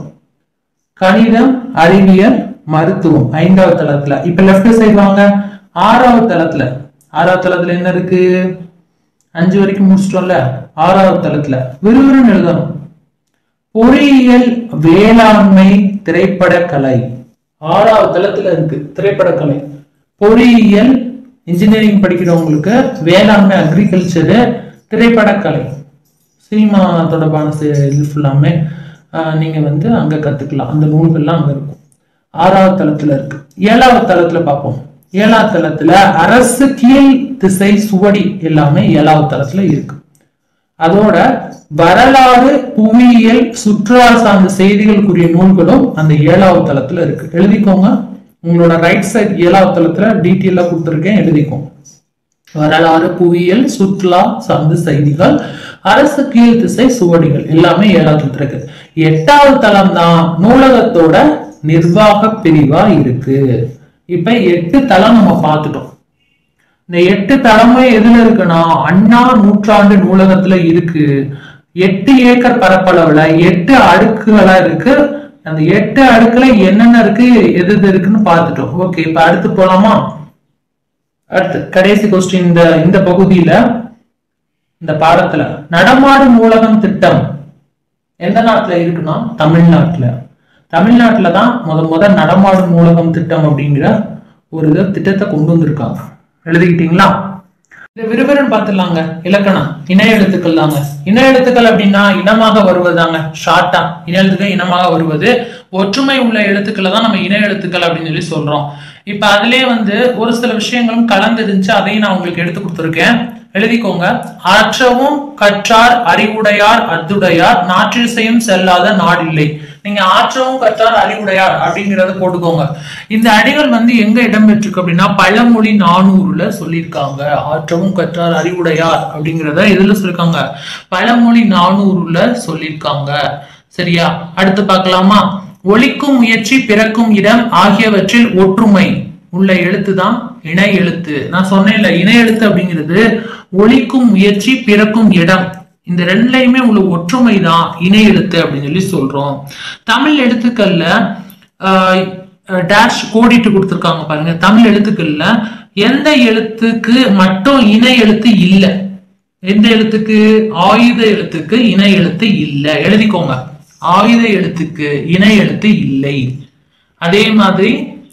கணிதம் அறிவியல் மருத்துவம் ஐந்தாவது தளத்துல இப்ப லெஃப்ட் சைடு வாங்க ஆறாவது தளத்துல ஆறாவது தளத்துல என்ன இருக்கு அஞ்சு வரைக்கும் முடிச்சிட்டோம்ல ஆறாவது தளத்துல விறுவிறுன்னு எழுதணும் பொறியியல் வேளாண்மை திரைப்படக்கலை ஆறாவது தளத்துல இருக்கு திரைப்படக்கலை பொறியியல் இன்ஜினியரிங் படிக்கிறவங்களுக்கு வேளாண்மை அக்ரிகல்ச்சரு திரைப்படக்கலை சினிமா தொடர்பான சி- இது ஃபுல்லாமே ஆஹ், நீங்க வந்து அங்க கத்துக்கலாம் அந்த நூல்கள்லாம் அங்க இருக்கும் ஆறாவது தளத்துல இருக்கு ஏழாவது தளத்துல பார்ப்போம் ஏழாவது தளத்துல அரசு கீழ் திசை சுவடி எல்லாமே ஏழாவது தளத்துல இருக்கு அதோட வரலாறு புவியியல் சுற்றுலா சார்ந்த செய்திகளுக்குரிய நூல்களும் அந்த ஏழாவது தளத்துல இருக்கு எழுதிக்கோங்க உங்களோட ரைட் சைடு ஏழாவது தளத்துல டீட்டெயிலா கொடுத்துருக்கேன் எழுதிக்கோங்க வரலாறு புவியியல் சுற்றுலா சார்ந்த செய்திகள் அரசு கீழ் திசை சுவடிகள் எல்லாமே ஏழாவது தளத்துல இருக்கு எட்டாவது தளம் தான் நூலகத்தோட நிர்வாக பிரிவா இருக்கு இப்ப எட்டு தளம் நம்ம பார்த்துட்டோம் இந்த எட்டு தலைமை எதுல இருக்குன்னா அண்ணா நூற்றாண்டு நூலகத்துல இருக்கு எட்டு ஏக்கர் பரப்பளவுல எட்டு அடுக்குகளா இருக்கு அந்த எட்டு அடுக்குல என்னென்ன இருக்கு எது எது இருக்குன்னு பார்த்துட்டோம் ஓகே இப்ப அடுத்து போலாமா அடுத்து கடைசி கொஸ்டின் இந்த இந்த பகுதியில இந்த பாடத்துல நடமாடும் நூலகம் திட்டம் எந்த நாட்டுல இருக்குன்னா தமிழ்நாட்டுல தமிழ்நாட்டுல தான் முத முத நடமாடும் நூலகம் திட்டம் அப்படிங்கிற ஒரு இதை திட்டத்தை கொண்டு வந்திருக்காங்க எழுதிக்கிட்டீங்களா இந்த விறுவிறுன்னு பார்த்துடலாங்க இலக்கணம் இணை எழுத்துக்கள் தாங்க இணை எழுத்துக்கள் அப்படின்னா இனமாக வருவதாங்க ஷார்ட்டா இணை எழுத்துக்கள் இனமாக வருவது ஒற்றுமை உள்ள எழுத்துக்களை தான் நம்ம இணை எழுத்துக்கள் அப்படின்னு சொல்லி சொல்றோம் இப்ப அதுலயே வந்து ஒரு சில விஷயங்களும் கலந்து இருந்துச்சு அதையும் நான் உங்களுக்கு எடுத்து கொடுத்துருக்கேன் எழுதிக்கோங்க ஆற்றவும் கற்றார் அறிவுடையார் அத்துடையார் நாற்றிசையும் செல்லாத நாடில்லை நீங்க ஆற்றவும் கற்றார் அறிவுடையார் அப்படிங்கறத போட்டுக்கோங்க இந்த அடிகள் வந்து எங்க இடம்பெற்றிருக்கு அப்படின்னா பழமொழி நானூறுல சொல்லியிருக்காங்க ஆற்றவும் கற்றார் அறிவுடையார் அப்படிங்கிறத எதுல சொல்லியிருக்காங்க பழமொழி நானூறுல சொல்லியிருக்காங்க சரியா அடுத்து பார்க்கலாமா ஒழிக்கும் முயற்சி பிறக்கும் இடம் ஆகியவற்றில் ஒற்றுமை உள்ள எழுத்து தான் இணை எழுத்து நான் சொன்னேன்ல இணை எழுத்து அப்படிங்கிறது ஒழிக்கும் முயற்சி பிறக்கும் இடம் இந்த ரெண்டுலயுமே உள்ள ஒற்றுமை தான் இணை எழுத்து அப்படின்னு சொல்லி சொல்றோம் தமிழ் எழுத்துக்கள்ல ஆஹ், டேஷ் கோடிட்டு கொடுத்துருக்காங்க பாருங்க தமிழ் எழுத்துக்கள்ல எந்த எழுத்துக்கு மட்டும் இணை எழுத்து இல்லை எந்த எழுத்துக்கு ஆயுத எழுத்துக்கு இணை எழுத்து இல்லை எழுதிக்கோங்க ஆயுத எழுத்துக்கு இணை எழுத்து இல்லை அதே மாதிரி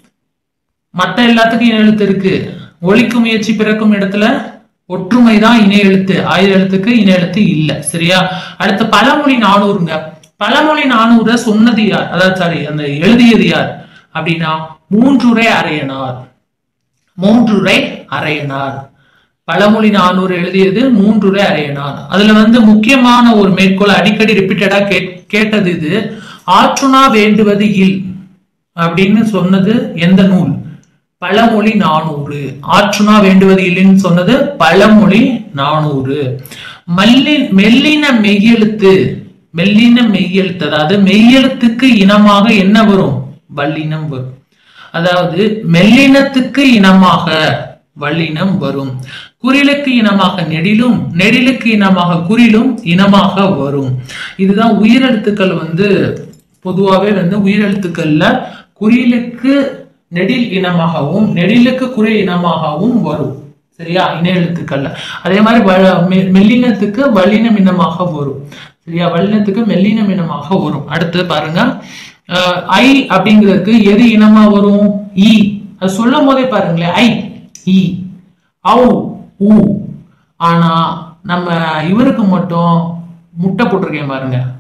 மத்த எல்லாத்துக்கும் இணை எழுத்து இருக்கு ஒழிக்கும் முயற்சி பிறக்கும் இடத்துல ஒற்றுமை தான் இணை எழுத்து ஆயுத எழுத்துக்கு இணை எழுத்து இல்ல சரியா அடுத்து பழமொழி நானூறுங்க பழமொழி நானூறு சொன்னது யார் அதாவது சாரி அந்த எழுதியது யார் அப்படின்னா மூன்றுரை அரையனார் மூன்றுரை அரையனார் பழமொழி நானூறு எழுதியது மூன்றுரை அரையனார் அதுல வந்து முக்கியமான ஒரு மேற்கோள் அடிக்கடி ரிப்பீட்டடா கேட்டது இது ஆற்றுணா வேண்டுவது இல் அப்படின்னு சொன்னது எந்த நூல் பழமொழி நானூறு ஆற்றுணா வேண்டுவது இல்லைன்னு சொன்னது பழமொழி நானூறு மல்லி மெல்லின மெய்யெழுத்து மெல்லின மெய்யெழுத்து அதாவது மெய்யெழுத்துக்கு இனமாக என்ன வரும் வல்லினம் வரும் அதாவது மெல்லினத்துக்கு இனமாக வல்லினம் வரும் குறிலுக்கு இனமாக நெடிலும் நெடிலுக்கு இனமாக குறிலும் இனமாக வரும் இதுதான் உயிரெழுத்துக்கள் வந்து பொதுவாகவே வந்து உயிரெழுத்துக்கள்ல குறிலுக்கு நெடில் இனமாகவும் நெடிலுக்கு குறி இனமாகவும் வரும் சரியா இன எழுத்துக்கள்ல அதே மாதிரி வ- மெ- மெல்லினத்துக்கு வல்லினம் இனமாக வரும் சரியா வல்லினத்துக்கு மெல்லினம் இனமாக வரும் அடுத்து பாருங்க அஹ், ஐ அப்படிங்கிறதுக்கு எது இனமா வரும் ஈ அது சொல்லும் போதே பாருங்களேன் ஐ ஈ ஔ ஊ ஆனா நம்ம இவருக்கு மட்டும் முட்டை போட்டிருக்கேன் பாருங்க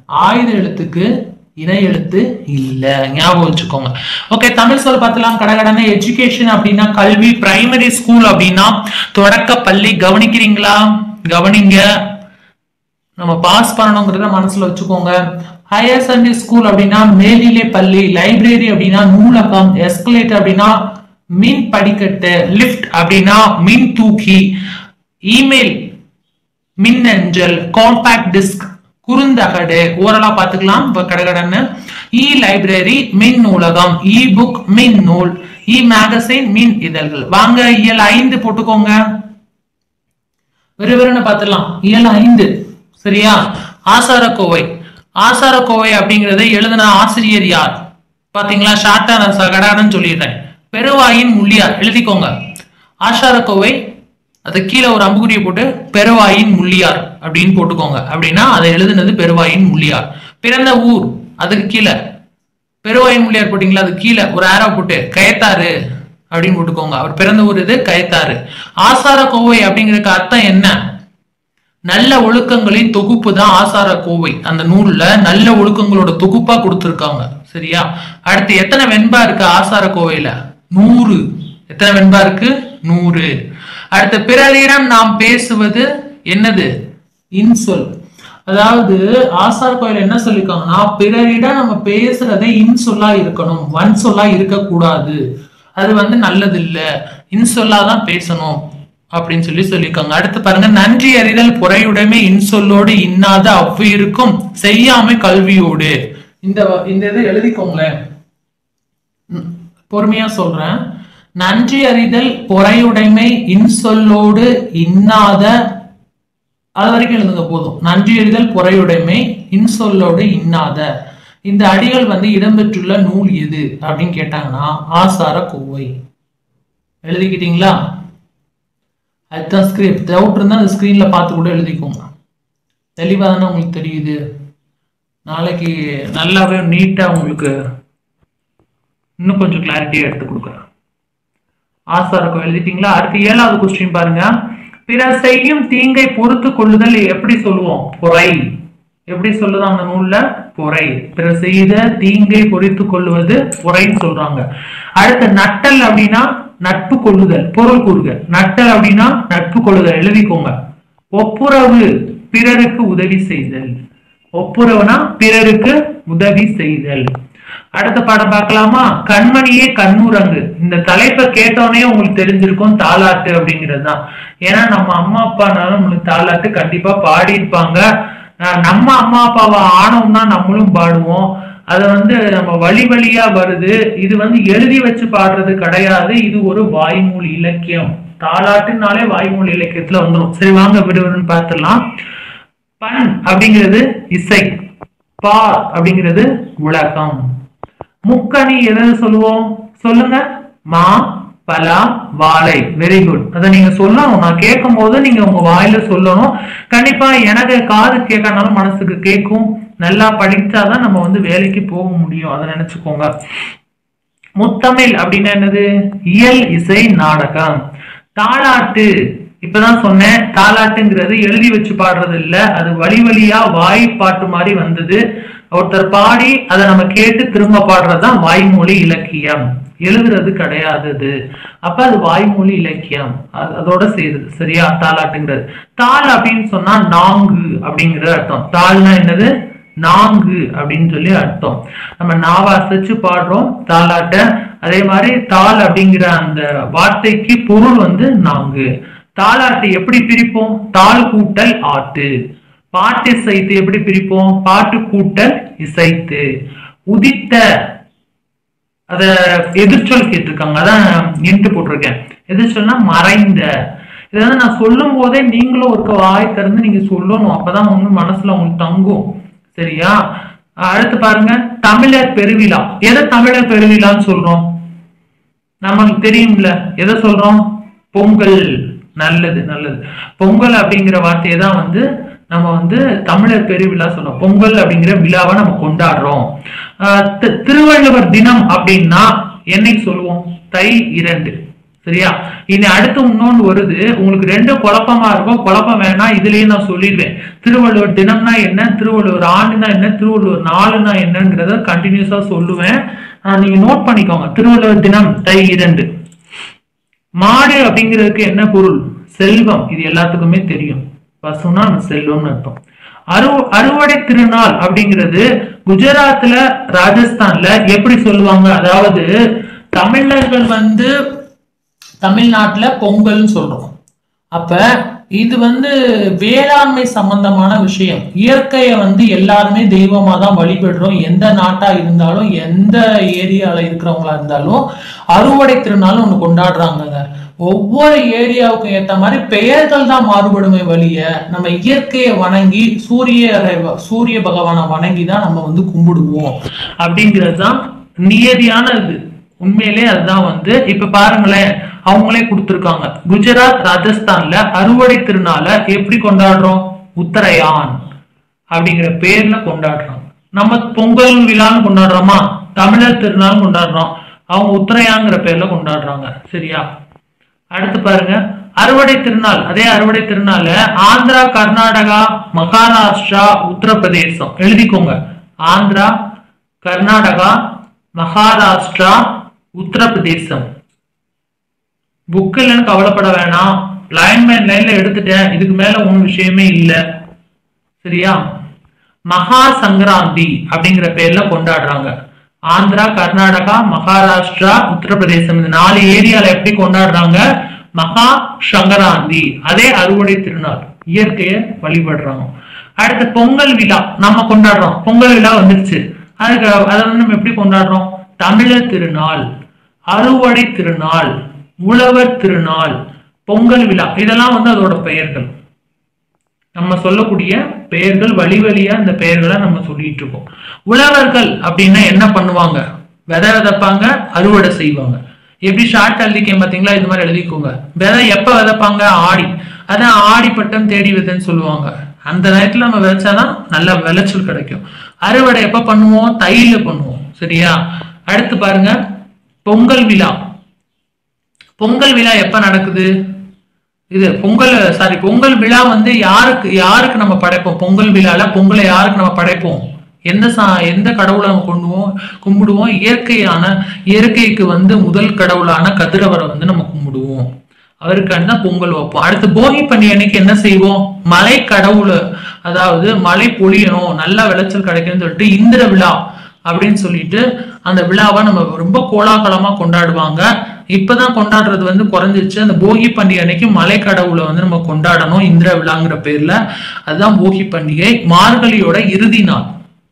ஆயுத எழுத்துக்கு இணை எழுத்து இல்ல ஞாபகம் வச்சுக்கோங்க ஓகே தமிழ் சொல் பார்த்தலாம் கடகடன எஜுகேஷன் அப்படின்னா கல்வி பிரைமரி ஸ்கூல் அப்படின்னா தொடக்க பள்ளி கவனிக்கிறீங்களா கவனிங்க நம்ம பாஸ் பண்ணணுங்கிறத மனசுல வச்சுக்கோங்க ஹையர் செகண்டரி ஸ்கூல் அப்படின்னா மேல்நிலை பள்ளி லைப்ரரி அப்படின்னா நூலகம் எஸ்கலேட்டர் அப்படின்னா மின் படிக்கட்டு லிஃப்ட் அப்படின்னா மின் தூக்கி இமெயில் மின்னஞ்சல் காம்பாக்ட் டிஸ்க் குறுந்தகடு ஓரலா பார்த்துக்கலாம் இப்போ கடகடன்னு இ லைப்ரரி மின் நூலகம் இ புக் மின் நூல் இ மேகசின் மின் இதழ்கள் வாங்க இயல் ஐந்து போட்டுக்கோங்க விறுவிறுன்னு பார்த்துடலாம் இயல் ஐந்து சரியா ஆசாரக்கோவை ஆசாரக்கோவை அப்படிங்கறதை எழுதின ஆசிரியர் யார் பாத்தீங்களா ஷார்ட்டா நான் கடகடன்னு சொல்லிடுறேன் பெருவாயின் முள்ளியார் எழுதிக்கோங்க ஆசாரக்கோவை அது கீழே ஒரு அம்புக்குறியை போட்டு பெருவாயின் முள்ளியார் அப்படின்னு போட்டுக்கோங்க அப்படின்னா அதை எழுதுனது பெருவாயின் முள்ளியார் பிறந்த ஊர் அதுக்கு கீழே பெருவாயின் முள்ளியார் போட்டீங்களா அது கீழே ஒரு ஆரோ போட்டு கயத்தாறு அப்படின்னு போட்டுக்கோங்க அவர் பிறந்த ஊர் இது கயத்தாறு ஆசார கோவை அப்படிங்கிறதுக்கு அர்த்தம் என்ன நல்ல ஒழுக்கங்களின் தொகுப்பு தான் ஆசார கோவை அந்த நூல்ல நல்ல ஒழுக்கங்களோட தொகுப்பா கொடுத்துருக்காங்க சரியா அடுத்து எத்தனை வெண்பா இருக்கு ஆசார கோவையில நூறு எத்தனை வெண்பா இருக்கு நூறு அடுத்து பிறரிடம் நாம் பேசுவது என்னது இன்சொல் அதாவது ஆசார் கோயில் என்ன சொல்லிருக்காங்கன்னா பிறரிடம் நம்ம பேசுறதே இன்சொல்லா இருக்கணும் வன் சொல்லா இருக்கக்கூடாது அது வந்து நல்லது இல்ல இன்சொல்லா தான் பேசணும் அப்படின்னு சொல்லி சொல்லியிருக்காங்க அடுத்து பாருங்க நன்றி அறிதல் புறையுடைமை இன்சொல்லோடு இன்னாத அவ்வுயிருக்கும் செய்யாமை கல்வியோடு இந்த இந்த இதை எழுதிக்கோங்களேன் ம், பொறுமையா சொல்றேன் நன்றி அறிதல் பொறையுடைமை இன்சொல்லோடு இன்னாத அது வரைக்கும் எழுதுங்க போதும் நன்றி அறிதல் பொறையுடைமை இன்சொல்லோடு இன்னாத இந்த அடிகள் வந்து இடம்பெற்றுள்ள நூல் எது அப்படின்னு கேட்டாங்கன்னா ஆசார கோவை எழுதிக்கிட்டீங்களா அதுதான் ஸ்கிரிப்ட் டவுட் இருந்தால் அந்த ஸ்க்ரீனில் பார்த்து கூட எழுதிக்கோங்க தெளிவாக தானே உங்களுக்கு தெரியுது நாளைக்கு நல்லாவே நீட்டாக உங்களுக்கு இன்னும் கொஞ்சம் கிளாரிட்டியாக எடுத்து கொடுக்குறேன் ஆசாரக்கம் எழுதிட்டீங்களா அடுத்து ஏழாவது கொஸ்டின் பாருங்க பிறர் செய்யும் தீங்கை பொறுத்து கொள்ளுதல் எப்படி சொல்லுவோம் பொறை எப்படி சொல்லுது அந்த நூல்ல பொறை பிறர் செய்த தீங்கை பொறித்து கொள்ளுவது பொறைன்னு சொல்றாங்க அடுத்து நட்டல் அப்படின்னா நட்பு கொள்ளுதல் பொருள் கூறுக நட்டல் அப்படின்னா நட்பு கொள்ளுதல் எழுதிக்கோங்க ஒப்புரவு பிறருக்கு உதவி செய்தல் ஒப்புரவுனா பிறருக்கு உதவி செய்தல் அடுத்த பாடம் பார்க்கலாமா கண்மணியே கண்ணுரங்கு இந்த தலைப்பை கேட்டோடனே உங்களுக்கு தெரிஞ்சிருக்கும் தாலாட்டு அப்படிங்கிறது தான் ஏன்னா நம்ம அம்மா அப்பானாலும் நம்மளுக்கு தாலாட்டு கண்டிப்பா பாடியிருப்பாங்க அஹ் நம்ம அம்மா அப்பாவை ஆனோம்னா நம்மளும் பாடுவோம் அது வந்து நம்ம வழி வழியா வருது இது வந்து எழுதி வச்சு பாடுறது கிடையாது இது ஒரு வாய்மொழி இலக்கியம் தாலாட்டுனாலே வாய்மொழி இலக்கியத்துல வந்துடும் சரி வாங்க விடுவிடுன்னு பார்த்துடலாம் பண் அப்படிங்கிறது இசை பா அப்படிங்கிறது உலகம் முக்கணி எதை சொல்லுவோம் சொல்லுங்க மா பலா வாழை வெரி குட் அதை நீங்க சொல்லணும் நான் கேட்கும் போது நீங்க உங்க வாயில சொல்லணும் கண்டிப்பா எனக்கு காது கேட்கனாலும் மனசுக்கு கேட்கும் நல்லா படிச்சாதான் நம்ம வந்து வேலைக்கு போக முடியும் அதை நினைச்சுக்கோங்க முத்தமிழ் அப்படின்னா என்னது இயல் இசை நாடகம் தாலாட்டு இப்பதான் சொன்னேன் தாலாட்டுங்கிறது எழுதி வச்சு பாடுறது இல்ல அது வழி வழியா வாய் பாட்டு மாதிரி வந்தது ஒருத்தர் பாடி அதை நம்ம கேட்டு திரும்ப பாடுறதுதான் வாய்மொழி இலக்கியம் எழுதுறது கிடையாது அது அப்ப அது வாய்மொழி இலக்கியம் அது அதோட சேருது சரியா தாலாட்டுங்கிறது தாள் அப்படின்னு சொன்னா நான்கு அப்படிங்கிற அர்த்தம் தாள்னா என்னது நான்கு அப்படின்னு சொல்லி அர்த்தம் நம்ம நாவாசிச்சு பாடுறோம் தாலாட்ட அதே மாதிரி தாள் அப்படிங்கிற அந்த வார்த்தைக்கு பொருள் வந்து நான்கு தாலாட்டு எப்படி பிரிப்போம் தாள் கூட்டல் ஆட்டு பாட்டு இசைத்து எப்படி பிரிப்போம் பாட்டு கூட்டல் இசைத்து உதித்த அத எதிர்ச்சொல் கேட்டிருக்காங்க அதான் இன்ட்டு போட்டிருக்கேன் எதிர்ச்சொல்னா மறைந்த இதை வந்து நான் சொல்லும் போதே நீங்களும் ஒரு வாய் திறந்து நீங்க சொல்லணும் அப்பதான் உங்க மனசுல உங்களுக்கு தங்கும் சரியா அடுத்து பாருங்க தமிழர் பெருவிழா எதை தமிழர் பெருவிழான்னு சொல்றோம் நமக்கு தெரியும்ல எதை சொல்றோம் பொங்கல் நல்லது நல்லது பொங்கல் அப்படிங்கிற வார்த்தையை தான் வந்து நம்ம வந்து தமிழர் பெருவிழா சொல்றோம் பொங்கல் அப்படிங்கிற விழாவை நம்ம கொண்டாடுறோம் ஆஹ் தி- திருவள்ளுவர் தினம் அப்படின்னா என்னைக்கு சொல்லுவோம் தை இரண்டு சரியா இனி அடுத்து இன்னொன்று வருது உங்களுக்கு ரெண்டு குழப்பமா இருக்கும் குழப்பம் வேணா இதுலயே நான் சொல்லிடுவேன் திருவள்ளுவர் தினம்னா என்ன திருவள்ளுவர் ஆண்டுனா என்ன திருவள்ளுவர் நாளுனா என்னங்கிறத கண்டினியூஸா சொல்லுவேன் ஆஹ் நீங்க நோட் பண்ணிக்கோங்க திருவள்ளுவர் தினம் தை இரண்டு மாடு அப்படிங்கிறதுக்கு என்ன பொருள் செல்வம் இது எல்லாத்துக்குமே தெரியும் பசுனா நம்ம செல்வம்னு அர்த்தம் அறு அறுவடை திருநாள் அப்படிங்கிறது குஜராத்ல ராஜஸ்தான்ல எப்படி சொல்லுவாங்க அதாவது தமிழர்கள் வந்து தமிழ்நாட்டுல பொங்கல்னு சொல்றோம் அப்ப இது வந்து வேளாண்மை சம்பந்தமான விஷயம் இயற்கையை வந்து எல்லாருமே தெய்வமா தான் வழிபடுறோம் எந்த நாட்டா இருந்தாலும் எந்த ஏரியால இருக்கிறவங்களா இருந்தாலும் அறுவடை திருநாள் ஒண்ணு கொண்டாடுறாங்கங்க ஒவ்வொரு ஏரியாவுக்கும் ஏத்த மாதிரி பெயர்கள் தான் மாறுபடுமே வழிய நம்ம இயற்கையை வணங்கி சூரியரை வ- சூரிய பகவானை வணங்கி தான் நம்ம வந்து கும்பிடுவோம் அப்படிங்கிறது தான் நியதியான இது உண்மையிலே அதுதான் வந்து இப்ப பாருங்களேன் அவங்களே கொடுத்திருக்காங்க குஜராத் ராஜஸ்தான்ல அறுவடை திருநாளை எப்படி கொண்டாடுறோம் உத்தரையான் அப்படிங்கிற பேர்ல கொண்டாடுறாங்க நம்ம பொங்கல் விழான்னு கொண்டாடுறோமா தமிழர் திருநாள் கொண்டாடுறோம் அவங்க உத்தரையாங்கிற பேர்ல கொண்டாடுறாங்க சரியா அடுத்து பாருங்க அறுவடை திருநாள் அதே அறுவடை திருநாள ஆந்திரா கர்நாடகா மகாராஷ்டிரா உத்தரப்பிரதேசம் எழுதிக்கோங்க ஆந்திரா கர்நாடகா மகாராஷ்டிரா உத்தரப்பிரதேசம் புக் இல்லைன்னு கவலைப்பட வேணாம் லைன் பை லைன்ல எடுத்துட்டேன் இதுக்கு மேல ஒன்றும் விஷயமே இல்லை சரியா மகா சங்கராந்தி அப்படிங்கிற பேர்ல கொண்டாடுறாங்க ஆந்திரா கர்நாடகா மகாராஷ்டிரா உத்தரப்பிரதேசம் இந்த நாலு ஏரியால எப்படி கொண்டாடுறாங்க மகா சங்கராந்தி அதே அறுவடை திருநாள் இயற்கையை வழிபடுறாங்க அடுத்து பொங்கல் விழா நம்ம கொண்டாடுறோம் பொங்கல் விழா வந்துருச்சு அதுக்கு அதை வந்து நம்ம எப்படி கொண்டாடுறோம் தமிழர் திருநாள் அறுவடை திருநாள் உழவர் திருநாள் பொங்கல் விழா இதெல்லாம் வந்து அதோட பெயர்கள் நம்ம சொல்லக்கூடிய பெயர்கள் வழி வழியா இந்த பெயர்களை நம்ம சொல்லிட்டு இருக்கோம் உழவர்கள் அப்படின்னா என்ன பண்ணுவாங்க விதை விதைப்பாங்க அறுவடை செய்வாங்க எப்படி ஷார்ட் எழுதிக்கேன் பாத்தீங்களா இது மாதிரி எழுதிக்கோங்க விதை எப்ப விதைப்பாங்க ஆடி அதான் ஆடி பட்டம் தேடி விதைன்னு சொல்லுவாங்க அந்த நேரத்துல நம்ம விதைச்சாதான் நல்ல விளைச்சல் கிடைக்கும் அறுவடை எப்ப பண்ணுவோம் தையில பண்ணுவோம் சரியா அடுத்து பாருங்க பொங்கல் விழா பொங்கல் விழா எப்ப நடக்குது இது பொங்கல் சாரி பொங்கல் விழா வந்து யாருக்கு யாருக்கு நம்ம படைப்போம் பொங்கல் விழால பொங்கலை யாருக்கு நம்ம படைப்போம் எந்த சா எந்த கடவுளை நம்ம கொண்டுவோம் கும்பிடுவோம் இயற்கையான இயற்கைக்கு வந்து முதல் கடவுளான கதிரவரை வந்து நம்ம கும்பிடுவோம் அவருக்கான தான் பொங்கல் வைப்போம் அடுத்து போகி பண்டிகை அன்னைக்கு என்ன செய்வோம் மலை கடவுள் அதாவது மழை பொழியணும் நல்ல விளைச்சல் கிடைக்கணும்னு சொல்லிட்டு இந்திர விழா அப்படின்னு சொல்லிட்டு அந்த விழாவை நம்ம ரொம்ப கோலாகலமா கொண்டாடுவாங்க இப்பதான் கொண்டாடுறது வந்து குறைஞ்சிருச்சு அந்த போகி பண்டிகை அன்னைக்கு மலை கடவுளை வந்து நம்ம கொண்டாடணும் இந்திர விழாங்கிற பேர்ல அதுதான் போகி பண்டிகை மார்கழியோட இறுதி நாள்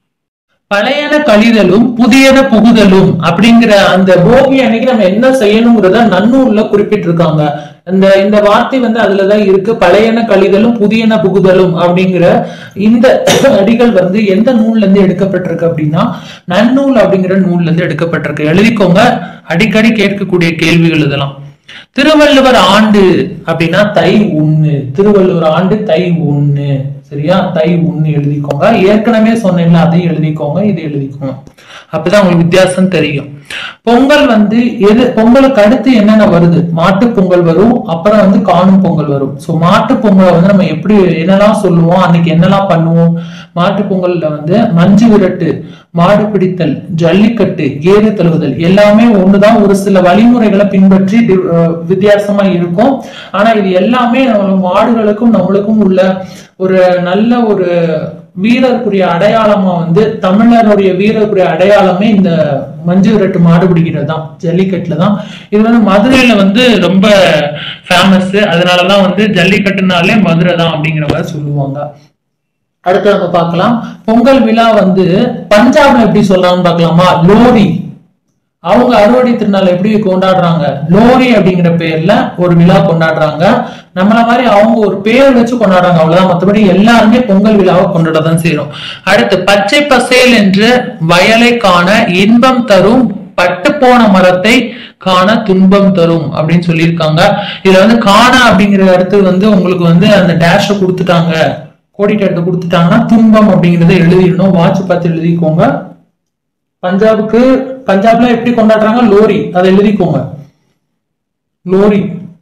பழையன கழிதலும் புதியன புகுதலும் அப்படிங்கிற அந்த போகி அன்னைக்கு நம்ம என்ன செய்யணுங்கிறத நன்னூல்ல குறிப்பிட்டிருக்காங்க இந்த இந்த வார்த்தை வந்து அதுலதான் இருக்கு பழையன கழிதலும் புதியன புகுதலும் அப்படிங்கிற இந்த அடிகள் வந்து எந்த நூல்ல இருந்து எடுக்கப்பட்டிருக்கு அப்படின்னா நன்னூல் அப்படிங்கிற நூல்ல இருந்து எடுக்கப்பட்டிருக்கு எழுதிக்கோங்க அடிக்கடி கேட்கக்கூடிய கேள்விகள் இதெல்லாம் திருவள்ளுவர் ஆண்டு அப்படின்னா தை ஒண்ணு திருவள்ளுவர் ஆண்டு தை ஒண்ணு சரியா தை ஒண்ணு எழுதிக்கோங்க ஏற்கனவே சொன்னீங்களா அதையும் எழுதிக்கோங்க இது எழுதிக்கோங்க அப்பதான் உங்களுக்கு வித்தியாசம் தெரியும் பொங்கல் வந்து எது பொங்கலுக்கு அடுத்து என்னென்ன வருது மாட்டு பொங்கல் வரும் அப்புறம் வந்து காணும் பொங்கல் வரும் சோ மாட்டு பொங்கலை வந்து நம்ம எப்படி என்னெல்லாம் சொல்லுவோம் அன்னைக்கு என்னெல்லாம் பண்ணுவோம் மாட்டு பொங்கல்ல வந்து மஞ்சு விரட்டு மாடு பிடித்தல் ஜல்லிக்கட்டு ஏறு தழுவுதல் எல்லாமே ஒண்ணுதான் ஒரு சில வழிமுறைகளை பின்பற்றி டி- அஹ் வித்தியாசமா இருக்கும் ஆனா இது எல்லாமே நம்ம மாடுகளுக்கும் நம்மளுக்கும் உள்ள ஒரு நல்ல ஒரு வீரருக்குரிய அடையாளமா வந்து தமிழருடைய வீரருக்குரிய அடையாளமே இந்த மஞ்சு விரட்டு மாடு பிடிக்கிறது தான் ஜல்லிக்கட்டுல தான் இது வந்து மதுரையில வந்து ரொம்ப ஃபேமஸ் அதனாலதான் வந்து ஜல்லிக்கட்டுனாலே மதுரை தான் அப்படிங்கிற மாதிரி சொல்லுவாங்க அடுத்து நம்ம பார்க்கலாம் பொங்கல் விழா வந்து பஞ்சாப்ல எப்படி சொல்றாங்கன்னு பார்க்கலாமா லோரி அவங்க அறுவடை திருநாள் எப்படி கொண்டாடுறாங்க லோரி அப்படிங்கிற பேர்ல ஒரு விழா கொண்டாடுறாங்க நம்மள மாதிரி அவங்க ஒரு பேர் வச்சு கொண்டாடுறாங்க அவ்வளவுதான் மற்றபடி எல்லாருமே பொங்கல் விழாவை கொண்டாட தான் செய்யறோம் அடுத்து பச்சை பசேல் என்று வயலை காண இன்பம் தரும் பட்டு போன மரத்தை காண துன்பம் தரும் அப்படின்னு சொல்லியிருக்காங்க இதுல வந்து காண அப்படிங்கிற இடத்து வந்து உங்களுக்கு வந்து அந்த டேஷ கொடுத்துட்டாங்க கோடிட்டு எடுத்து கொடுத்துட்டாங்கன்னா துன்பம் அப்படிங்கறத எழுதிடணும் வாட்ச் பார்த்து எழுதிக்கோங்க பஞ்சாபுக்கு பஞ்சாப்ல எப்படி கொண்டாடுறாங்க லோரி அதை எழுதிக்கோங்க குளோரி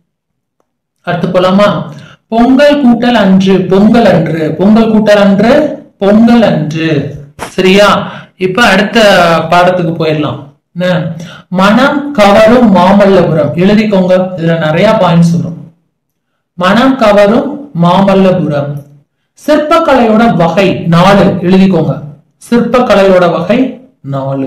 அடுத்து போலாமா பொங்கல் கூட்டல் அன்று பொங்கல் அன்று பொங்கல் கூட்டல் அன்று பொங்கல் அன்று சரியா இப்ப அடுத்த பாடத்துக்கு போயிடலாம் என்ன? மனம் கவரும் மாமல்லபுரம் எழுதிக்கோங்க இதுல நிறைய பாயிண்ட்ஸ் வரும் மனம் கவரும் மாமல்லபுரம் சிற்பக்கலையோட வகை நாலு எழுதிக்கோங்க சிற்பக்கலையோட வகை நாலு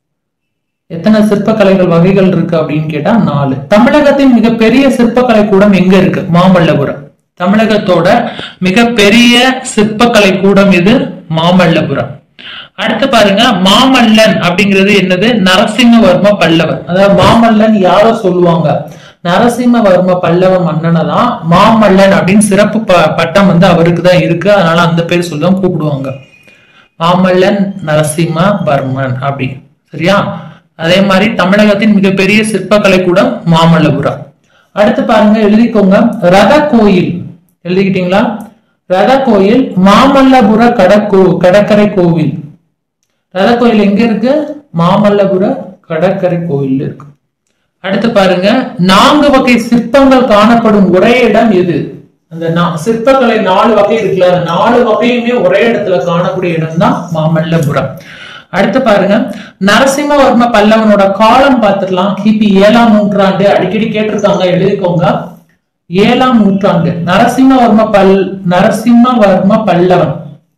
எத்தனை சிற்பக்கலைகள் வகைகள் இருக்கு அப்படின்னு கேட்டா நாலு தமிழகத்தின் மிகப்பெரிய சிற்பக்கலை கூடம் எங்க இருக்கு மாமல்லபுரம் தமிழகத்தோட மிகப்பெரிய சிற்பக்கலை கூடம் இது மாமல்லபுரம் அடுத்து பாருங்க மாமல்லன் அப்படிங்கிறது என்னது நரசிம்மவர்ம பல்லவன் அதாவது மாமல்லன் யாரோ சொல்லுவாங்க நரசிம்மவர்ம பல்லவ மன்னனை தான் மாமல்லன் அப்படின்னு சிறப்பு ப- பட்டம் வந்து அவருக்கு தான் இருக்கு அதனால அந்த பேர் சொல்லி தான் கூப்பிடுவாங்க மாமல்லன் நரசிம்ம வர்மன் அப்படி சரியா அதே மாதிரி தமிழகத்தின் மிகப்பெரிய சிற்பக்கலை கூடம் மாமல்லபுரம் அடுத்து பாருங்க எழுதிக்கோங்க ரத கோயில் எழுதிக்கிட்டீங்களா ரத கோயில் மாமல்லபுர கடற்கோ கடற்கரை கோவில் ரத கோயில் எங்க இருக்கு மாமல்லபுர கடற்கரை கோயில் இருக்கு அடுத்து பாருங்க நான்கு வகை சிற்பங்கள் காணப்படும் ஒரே இடம் எது அந்த நா- சிற்பக்கலை நாலு வகை இருக்குல்ல அந்த நாலு வகையுமே ஒரே இடத்துல காணக்கூடிய இடம் தான் மாமல்லபுரம் அடுத்து பாருங்க நரசிம்மவர்ம பல்லவனோட காலம் பார்த்துடலாம் கிபி ஏழாம் நூற்றாண்டு அடிக்கடி கேட்டிருக்காங்க எழுதிக்கோங்க ஏழாம் நூற்றாண்டு நரசிம்மவர்ம பல் நரசிம்மவர்ம பல்லவன்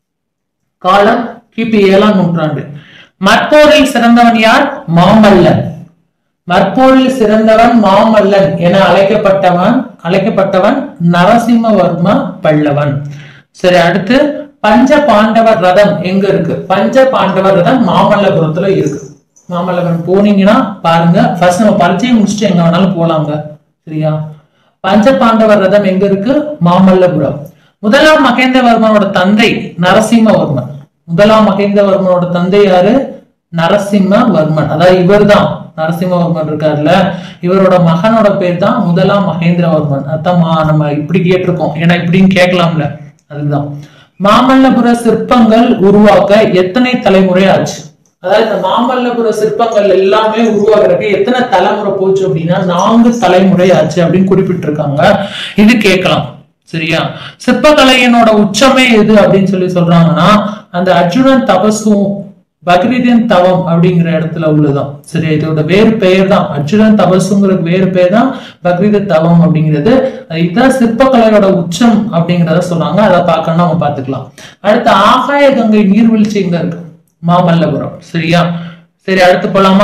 காலம் கிபி ஏழாம் நூற்றாண்டு மற்போரில் சிறந்தவன் யார் மாமல்லன் மற்போரில் சிறந்தவன் மாமல்லன் என அழைக்கப்பட்டவன் அழைக்கப்பட்டவன் நரசிம்மவர்ம பல்லவன் சரி அடுத்து பஞ்ச பாண்டவர் ரதம் எங்க இருக்கு பஞ்ச பாண்டவர் ரதம் மாமல்லபுரத்துல இருக்கு மாமல்லபுரம் போனீங்கன்னா பாருங்க ஃபர்ஸ்ட் நம்ம பரிச்சயம் முடிச்சுட்டு எங்க வேணாலும் போலாங்க சரியா பஞ்ச பாண்டவர் ரதம் எங்க இருக்கு மாமல்லபுரம் முதலாம் மகேந்திரவர்மனோட தந்தை நரசிம்மவர்மன் முதலாம் மகேந்திரவர்மனோட தந்தை யாரு நரசிம்மவர்மன் அதாவது இவர்தான் நரசிம்மவர்மன் இருக்காருல்ல இவரோட மகனோட பேர் தான் முதலாம் மகேந்திரவர்மன் அதான் மா- நம்ம இப்படி கேட்டிருக்கோம் ஏன்னா இப்படின்னு கேட்கலாம்ல அதுதான் மாமல்லபுர சிற்பங்கள் உருவாக்க எத்தனை தலைமுறை ஆச்சு அதாவது இந்த மாமல்லபுர சிற்பங்கள் எல்லாமே உருவாக்குறதுக்கு எத்தனை தலைமுறை போச்சு அப்படின்னா நான்கு தலைமுறை ஆச்சு அப்படின்னு குறிப்பிட்டிருக்காங்க இது கேட்கலாம் சரியா சிற்பக்கலையினோட உச்சமே எது அப்படின்னு சொல்லி சொல்றாங்கன்னா அந்த அர்ஜுனன் தபசும் பக்ரீதின் தவம் அப்படிங்கிற இடத்துல உள்ளதுதான் சரி இதோட வேறு பெயர் தான் அர்ஜுனன் தபசுங்கிறது வேறு பெயர் தான் பக்ரீத தவம் அப்படிங்கிறது அது இதுதான் சிற்பக்கலையோட உச்சம் அப்படிங்கிறத சொன்னாங்க அதை பார்க்கணும் நம்ம பார்த்துக்கலாம் அடுத்து ஆகாய கங்கை நீர்வீழ்ச்சி எங்க இருக்கு மாமல்லபுரம் சரியா சரி அடுத்து போலாமா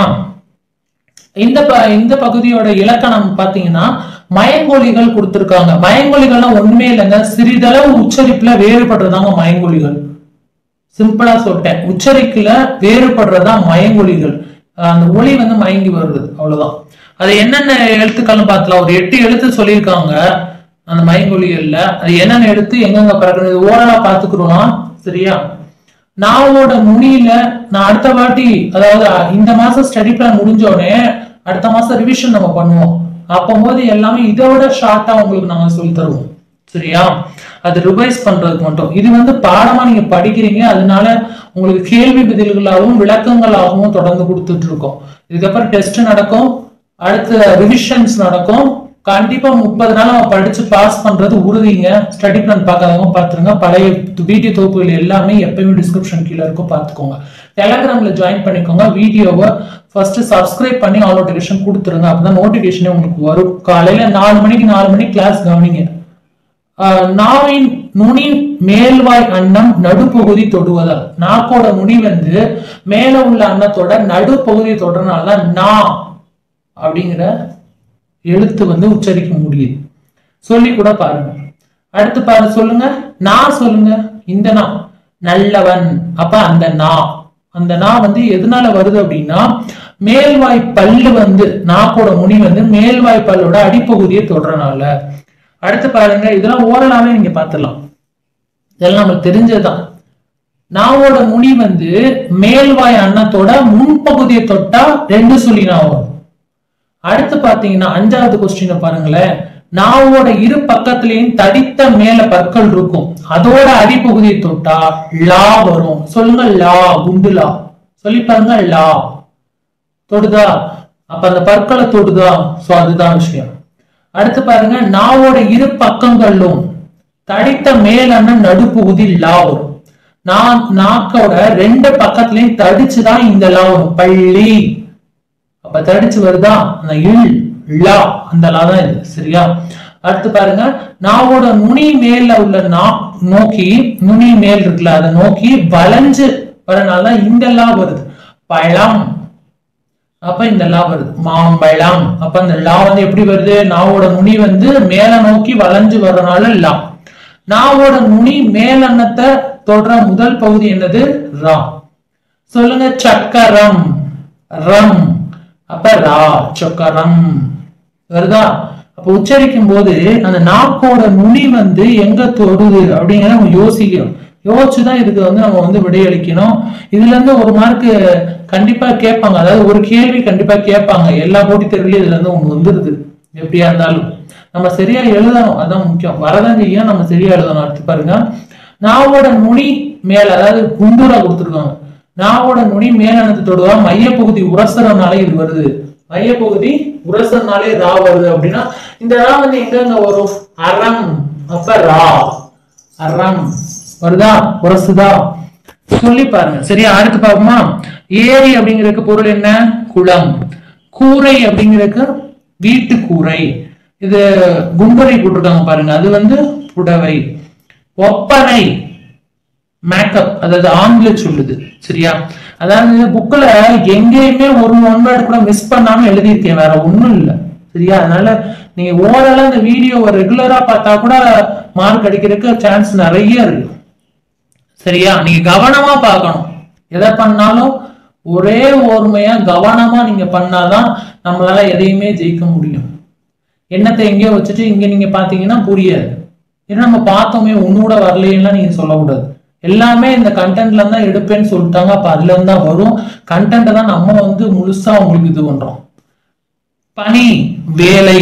இந்த ப இந்த பகுதியோட இலக்கணம் பாத்தீங்கன்னா மயங்கொலிகள் கொடுத்திருக்காங்க மயங்கொலிகள்லாம் ஒண்ணுமே இல்லைங்க சிறிதளவு உச்சரிப்புல வேறுபடுறதாங்க மயங்கொலிகள் சிம்பிளா சொல்லிட்டேன் உச்சரிக்கல வேறுபடுறதா மயங்கொலிகள் அஹ் அந்த ஒளி வந்து மயங்கி வருது அவ்வளவுதான் அது என்னென்ன எழுத்துக்கள்னு பார்த்தலாம் ஒரு எட்டு எழுத்து சொல்லியிருக்காங்க அந்த மயங்கொலிகள்ல அது என்னென்ன எழுத்து எங்கெங்க பிறகுது ஓரளா பாத்துக்கிறோம்னா சரியா நாவோட நுனியில நான் அடுத்த வாட்டி அதாவது அஹ், இந்த மாசம் ஸ்டடி பிளான் முடிஞ்சோடனே அடுத்த மாசம் ரிவிஷன் நம்ம பண்ணுவோம் அப்போது எல்லாமே இதை விட ஷார்ட்டா உங்களுக்கு நாங்க சொல்லி தருவோம் சரியா அது ரிவைஸ் பண்றதுக்கு மட்டும் இது வந்து பாடமா நீங்க படிக்கிறீங்க அதனால உங்களுக்கு கேள்வி பதில்களாகவும் விளக்கங்களாகவும் தொடர்ந்து கொடுத்துட்டு இருக்கோம் இதுக்கப்புறம் டெஸ்ட் நடக்கும் அடுத்து ரிவிஷன்ஸ் நடக்கும் கண்டிப்பா முப்பது நாள் அவன் படிச்சு பாஸ் பண்றது உறுதிங்க ஸ்டடி பிளான் பார்க்காதவங்க பார்த்துருங்க பழைய வீடியோ தொகுப்புகள் எல்லாமே எப்பயுமே டிஸ்கிரிப்ஷன் கீழே இருக்கும் பார்த்துக்கோங்க டெலகிராம்ல ஜாயின் பண்ணிக்கோங்க வீடியோவை ஃபர்ஸ்ட் சப்ஸ்கிரைப் பண்ணி ஆல் நோட்டிஃபிகேஷன் கொடுத்துருங்க அப்பதான் நோட்டிஃபிகேஷனே உங்களுக்கு வரும் காலையில நாலு மணிக்கு நாலு மணிக்கு கிளாஸ் கவனிங்க ஆஹ் நாவின் நுனி மேல்வாய் அன்னம் நடுப்பகுதி தொடுவதால் நாக்கோட நுனி வந்து மேல உள்ள அன்னத்தோட நடுப்பகுதி தொடுறதுனால தான் நா அப்படிங்கிற எழுத்து வந்து உச்சரிக்க முடியுது சொல்லி கூட பாருங்க அடுத்து பாரு சொல்லுங்க நான் சொல்லுங்க இந்த நா நல்லவன் அப்ப அந்த நா அந்த நா வந்து எதனால வருது அப்படின்னா மேல்வாய் பல்லு வந்து நாக்கோட முனி வந்து மேல்வாய் பல்லோட அடிப்பகுதியை தொடுறனால அடுத்து பாருங்க இதெல்லாம் ஓரலாவே நீங்க பார்த்துடலாம் இதெல்லாம் நம்மளுக்கு தெரிஞ்சதுதான் நாவோட முனி வந்து மேல்வாய் அன்னத்தோட முன்பகுதியை தொட்டா ரெண்டு சொல்லி நான் வரும் அடுத்து பாத்தீங்கன்னா அஞ்சாவது கொஸ்டின் பாருங்களேன் நாவோட இரு பக்கத்துலயும் தடித்த மேல பற்கள் இருக்கும் அதோட அடிப்பகுதியை தொட்டா லா வரும் சொல்லுங்க லா குண்டு லா சொல்லி பாருங்க லா தொடுதா அப்ப அந்த பற்களை தொடுதா சோ அதுதான் விஷயம் அடுத்து பாருங்க நாவோட இரு பக்கங்களும் தடித்த மேலன்ன நடுப்பகுதி லா வரும் நான் நாக்கோட ரெண்டு பக்கத்துலயும் தடிச்சுதான் இந்த லா வரும் பள்ளி அப்ப தடிச்சு வருதா அந்த இல் லா அந்த லா தான் இது சரியா அடுத்து பாருங்க நாவோட நுனி மேல உள்ள நா நோக்கி நுனி மேல் இருக்குல்ல அதை நோக்கி வளைஞ்சு வரனால இந்த லா வருது பழம் அப்ப இந்த லா வருது மாம்பழம் அப்ப இந்த லா வந்து எப்படி வருது நாவோட நுனி வந்து மேல நோக்கி வளைஞ்சு வர்றனால லா நாவோட நுனி மேலெண்ணத்தை தொடர முதல் பகுதி என்னது ரா சொல்லுங்க சக்கரம் ரம் அப்ப ரா சக்கரம் வருதா அப்ப உச்சரிக்கும் போது அந்த நாக்கோட நுனி வந்து எங்க தொடுது அப்படிங்கிறத நம்ம யோசிக்கணும் யோசிச்சுதான் இதுக்கு வந்து நம்ம வந்து விடையளிக்கணும் இதுல இருந்து ஒரு மார்க் கண்டிப்பா கேட்பாங்க அதாவது ஒரு கேள்வி கண்டிப்பா கேட்பாங்க எல்லா போட்டித் தேர்வுலயும் இதுல இருந்து ஒண்ணு வந்துருது எப்படியா இருந்தாலும் நம்ம சரியா எழுதணும் அதான் முக்கியம் வரதான் செய்யும் நம்ம சரியா எழுதணும் அடுத்து பாருங்க நாவோட நுனி மேல அதாவது குண்டூரா கொடுத்துருக்காங்க நாவோட நுனி மேலனத்து தொடுவா மையப்பகுதி உரசறனாலே இது வருது மையப்பகுதி உரசறனாலே ரா வருது அப்படின்னா இந்த ரா வந்து எங்கெங்க வரும் அறம் அப்ப ரா அறம் வருதா உரசுதா சொல்லி பாருங்க சரியா அடுத்து பார்ப்போமா ஏரி அப்படிங்கிறதுக்கு பொருள் என்ன குளம் கூரை அப்படிங்கிறதுக்கு வீட்டு கூரை இது கும்பரை போட்டிருக்காங்க பாருங்க அது வந்து புடவை ஒப்பனை மேக்கப் அதாவது ஆங்கில சொல்லுது சரியா அதாவது புக்ல எங்கேயுமே ஒரு ஒன் வேர்டு கூட மிஸ் பண்ணாம எழுதியிருக்கேன் வேற ஒண்ணும் இல்ல சரியா அதனால நீங்க ஓரளவு இந்த வீடியோவை ரெகுலரா பார்த்தா கூட மார்க் அடிக்கிறதுக்கு சான்ஸ் நிறைய இருக்கு சரியா நீங்க கவனமா பார்க்கணும் எதை பண்ணாலும் ஒரே ஓர்மையா கவனமா நீங்க பண்ணாதான் நம்மளால எதையுமே ஜெயிக்க முடியும் எண்ணத்தை எங்கேயோ வச்சுட்டு இங்க நீங்க பாத்தீங்கன்னா புரியாது ஏன்னா நம்ம பார்த்தோமே ஒன்னோட வரலையெல்லாம் நீங்க சொல்லக்கூடாது எல்லாமே இந்த கண்டென்ட்ல தான் எடுப்பேன்னு சொல்லிட்டாங்க அப்ப அதுல இருந்து தான் வரும் கண்டென்ட்டை தான் நம்ம வந்து முழுசா உங்களுக்கு இது பண்றோம் பனி வேலை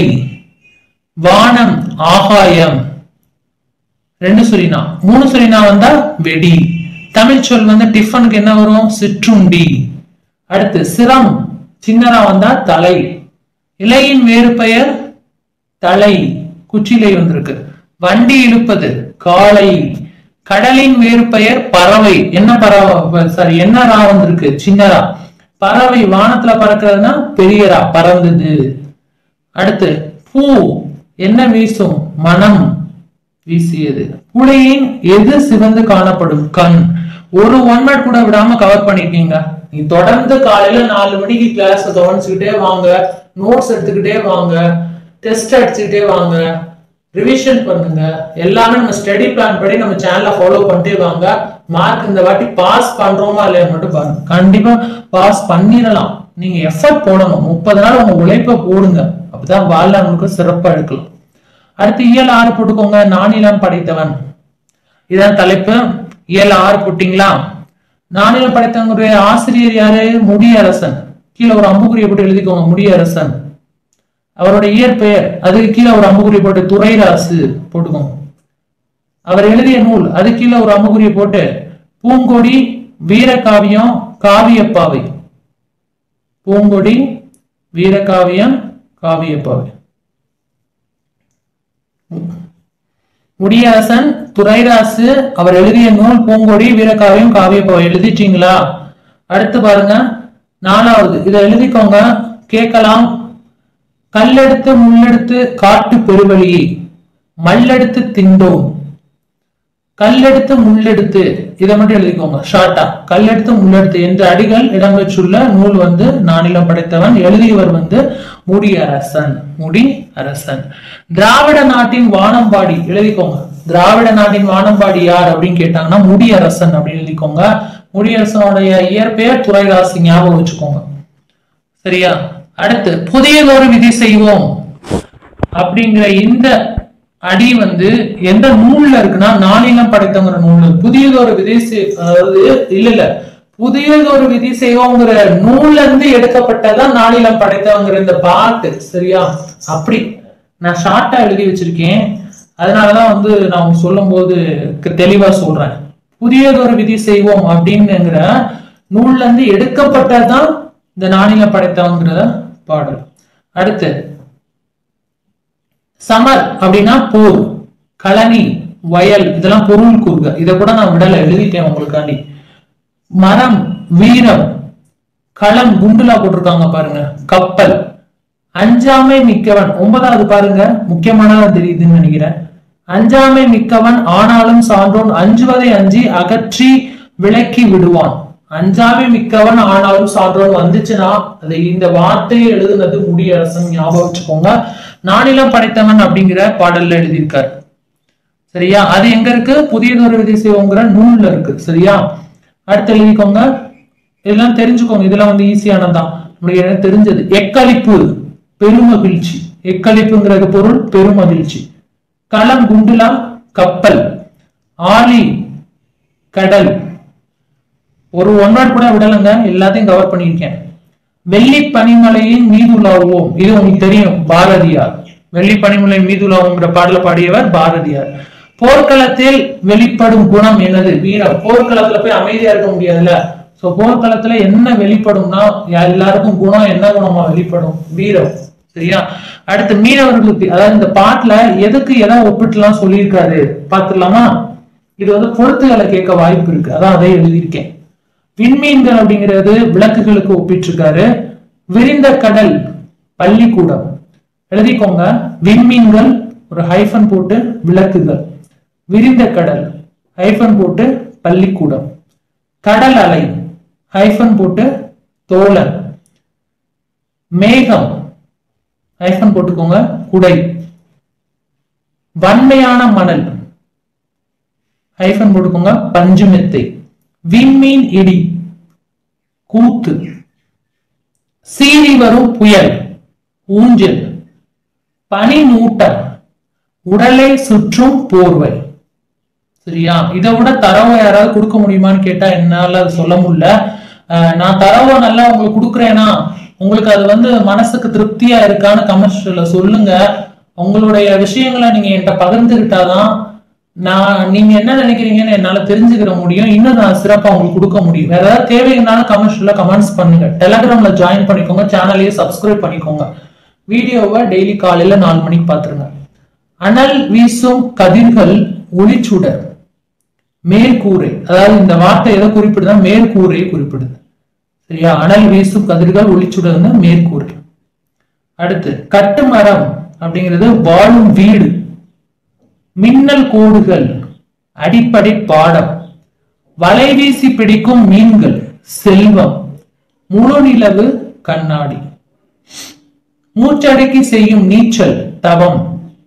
வானம் ஆகாயம் ரெண்டு சொரினா மூணு சொரினா வந்தா வெடி தமிழ் சொல் வந்து டிஃபனுக்கு என்ன வரும் சிற்றுண்டி அடுத்து சிரம் சின்னரா வந்தா தலை இலையின் வேறு பெயர் தலை குச்சிலை வந்திருக்கு வண்டி இழுப்பது காளை கடலின் வேறு பெயர் பறவை என்ன பறவை சாரி என்ன ரா வந்திருக்கு சின்னரா பறவை வானத்துல பறக்கிறதுனா பெரியரா பறந்தது அடுத்து பூ என்ன வீசும் மனம் வீசியது புலியின் எது சிவந்து காணப்படும் கண் ஒரு ஒன் வேர்ட் கூட விடாம கவர் பண்ணிருக்கீங்க நீ தொடர்ந்து காலையில நாலு மணிக்கு கிளாஸ் கவனிச்சுக்கிட்டே வாங்க நோட்ஸ் எடுத்துக்கிட்டே வாங்க டெஸ்ட் அடிச்சுக்கிட்டே வாங்க ரிவிஷன் பண்ணுங்க எல்லாமே நம்ம ஸ்டடி பிளான் படி நம்ம சேனலை ஃபாலோ பண்ணிட்டே வாங்க மார்க் இந்த வாட்டி பாஸ் பண்றோமா இல்லையா மட்டும் பாருங்க கண்டிப்பா பாஸ் பண்ணிடலாம் நீங்க எஃபர்ட் போடணும் முப்பது நாள் உங்க உழைப்பை போடுங்க அப்பதான் வாழ்நாளுக்கு சிறப்பா எடுக்கலாம் அடுத்து இயல் ஆறு போட்டுக்கோங்க நானிலம் படைத்தவன் இதான் தலைப்பு இயல் ஆறு போட்டீங்களா நானிலம் படைத்தவங்களுடைய ஆசிரியர் யாரு முடியரசன் கீழே ஒரு அம்புக்குறியை போட்டு எழுதிக்கோங்க முடியரசன் அவருடைய இயற்பெயர் அதுக்கு கீழே ஒரு அம்புக்குறி போட்டு துரைராசு போட்டுக்கோங்க அவர் எழுதிய நூல் அது கீழே ஒரு அம்புக்குறியை போட்டு பூங்கொடி வீரகாவியம் காவியப்பாவை பூங்கொடி வீரகாவியம் காவியப்பாவை முடியரசன் துரைராசு அவர் எழுதிய நூல் பூங்கொடி வீரகாவியம் காவியப்பாவை எழுதிட்டீங்களா அடுத்து பாருங்க நாலாவது இதை எழுதிக்கோங்க கேட்கலாம் கல்லெடுத்து முள்ளெடுத்து காட்டு பெருவழியை மல்லெடுத்து திண்டோம் கல்லெடுத்து முள்ளெடுத்து இதை மட்டும் எழுதிக்கோங்க ஷார்ட்டா கல்லெடுத்து முள்ளெடுத்து என்ற அடிகள் இடம்பெற்றுள்ள நூல் வந்து நானிலம் படைத்தவன் எழுதியவர் வந்து முடி அரசன் முடி அரசன் திராவிட நாட்டின் வானம்பாடி எழுதிக்கோங்க திராவிட நாட்டின் வானம்பாடி யார் அப்படின்னு கேட்டாங்கன்னா முடி அரசன் அப்படின்னு எழுதிக்கோங்க முடியரசனுடைய இயற்பெயர் துறைராசி ஞாபகம் வச்சுக்கோங்க சரியா அடுத்து புதியதொரு விதி செய்வோம் அப்படிங்கிற இந்த அடி வந்து எந்த நூல்ல இருக்குன்னா நாளிலம் படைத்தவங்கிற நூல் புதியதொரு விதி செய்- அதாவது இல்ல இல்ல புதியதொரு விதி செய்வோங்கிற நூல்ல இருந்து எடுக்கப்பட்டதான் நாளிலம் படைத்தவங்கிற இந்த பாட்டு சரியா அப்படி நான் ஷார்ட்டா எழுதி வச்சிருக்கேன் அதனாலதான் வந்து நான் உங்களுக்கு சொல்லும் போது தெளிவா சொல்றேன் புதியதொரு விதி செய்வோம் அப்படின்னுங்கிற நூல்ல இருந்து எடுக்கப்பட்டதுதான் இந்த நாணில படைத்தவங்கிற பாடல் அடுத்து சமர் அப்படின்னா போர் களனி வயல் இதெல்லாம் பொருள் கூறுக இதை கூட நான் விடல எழுதிட்டேன் உங்களுக்காண்டி மரம் வீரம் களம் குண்டுலா போட்டிருக்காங்க பாருங்க கப்பல் அஞ்சாமை மிக்கவன் ஒன்பதாவது பாருங்க முக்கியமானதா தெரியுதுன்னு நினைக்கிறேன் அஞ்சாமை மிக்கவன் ஆனாலும் சான்றோன் அஞ்சுவதை அஞ்சி அகற்றி விலக்கி விடுவான் அஞ்சாமை மிக்கவன் ஆனாலும் சான்றோன் வந்துச்சுன்னா அது இந்த வார்த்தையை எழுதுனது முடியரசன் ஞாபகம் வச்சுக்கோங்க நானிலம் படைத்தவன் அப்படிங்கிற பாடல்ல எழுதியிருக்காரு சரியா அது எங்க இருக்கு புதியதொரு விதை செய்வோங்கிற நூல்ல இருக்கு சரியா அடுத்து எழுதிக்கோங்க இதெல்லாம் தெரிஞ்சுக்கோங்க இதெல்லாம் வந்து ஈஸியானதான் நம்மளுக்கு எனக்கு தெரிஞ்சது எக்களிப்பு பெருமகிழ்ச்சி எக்களிப்புங்கிறது பொருள் பெருமகிழ்ச்சி களம் குண்டுலா கப்பல் ஆலி கடல் ஒரு ஒன் வேர்ட் கூட விடலைங்க எல்லாத்தையும் கவர் பண்ணியிருக்கேன் வெள்ளி பனிமலையின் மீதுலாவோம் இது உங்களுக்கு தெரியும் பாரதியார் வெள்ளி பனிமலை மீதுலாவோங்கிற பாடல பாடியவர் பாரதியார் போர்க்களத்தில் வெளிப்படும் குணம் என்னது வீரம் போர்க்களத்துல போய் அமைதியா இருக்க முடியாதுல்ல சோ போர்க்களத்துல என்ன வெளிப்படும்னா எல்லாருக்கும் குணம் என்ன குணமா வெளிப்படும் வீரம் சரியா அடுத்து மீனவர்களுக்கு அதாவது இந்த பாட்டுல எதுக்கு எதை ஒப்பிட்டுலாம் சொல்லியிருக்காரு பாத்துடலாமா இது வந்து பொருத்துகளை கேட்க வாய்ப்பு இருக்கு அதான் அதை எழுதியிருக்கேன் விண்மீன்கள் அப்படிங்கிறது விளக்குகளுக்கு ஒப்பிட்டிருக்காரு விரிந்த கடல் பள்ளிக்கூடம் எழுதிக்கோங்க விண்மீன்கள் ஒரு ஹைஃபன் போட்டு விளக்குகள் விரிந்த கடல் ஹைஃபன் போட்டு பள்ளிக்கூடம் கடல் அலை ஹைஃபன் போட்டு தோழன் மேகம் ஹைஃபன் போட்டுக்கோங்க குடை வன்மையான மணல் ஹைஃபன் போட்டுக்கோங்க பஞ்சு மெத்தை விண்மீன் இடி கூத்து சீறி வரும் புயல் ஊஞ்சல் பனிமூட்டம் உடலை சுற்றும் போர்வை சரியா இதை விட தரவை யாராவது கொடுக்க முடியுமான்னு கேட்டா என்னால அது சொல்ல முடியல அஹ் நான் தரவை நல்லா உங்களுக்கு கொடுக்குறேனா உங்களுக்கு அது வந்து மனசுக்கு திருப்தியா இருக்கான்னு கமெண்ட்ஸ்ல சொல்லுங்க உங்களுடைய விஷயங்களை நீங்க என்கிட்ட பகிர்ந்துகிட்டாதான் நான் நீங்க என்ன நினைக்கிறீங்கன்னு என்னால தெரிஞ்சுக்கிற முடியும் இன்னும் நான் சிறப்பா உங்களுக்கு கொடுக்க முடியும் வேற ஏதாவது தேவைன்னாலும் கமெண்ட்ஸ்ல கமெண்ட்ஸ் பண்ணுங்க டெலகிராம்ல ஜாயின் பண்ணிக்கோங்க சேனலையே சப்ஸ்கிரைப் பண்ணிக்கோங்க வீடியோவை டெய்லி காலையில நாலு மணிக்கு பாத்துருங்க அனல் வீசும் கதிர்கள் ஒளிச்சுடர் மேற்கூரை அதாவது இந்த வார்த்தை எதை குறிப்பிடுதா மேற்கூரையை குறிப்பிடுது சரியா அனல் வீசும் கதிர்கள் ஒளிச்சுடர்னு மேற்கூரை அடுத்து கட்டுமரம் அப்படிங்கிறது வாழும் வீடு மின்னல் கோடுகள் அடிப்படை பாடம் வலை வீசி பிடிக்கும் மீன்கள் செல்வம் முழு நிலவு கண்ணாடி மூச்சடக்கி செய்யும் நீச்சல் தவம்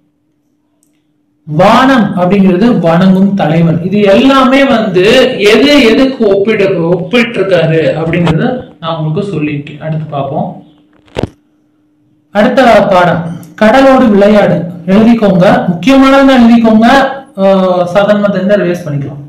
வானம் அப்படிங்கிறது வணங்கும் தலைவன் இது எல்லாமே வந்து எது எதுக்கு ஒப்பிட ஒப்பிட்டு இருக்காரு அப்படிங்கறத நான் உங்களுக்கு சொல்லியிருக்கேன் அடுத்து பார்ப்போம் அடுத்த பாடம் கடலோடு விளையாடு எழுதிக்கோங்க முக்கியமானது எழுதிக்கோங்க அஹ் சாதாரணமா தெரிஞ்சா ரிவைஸ் பண்ணிக்கலாம்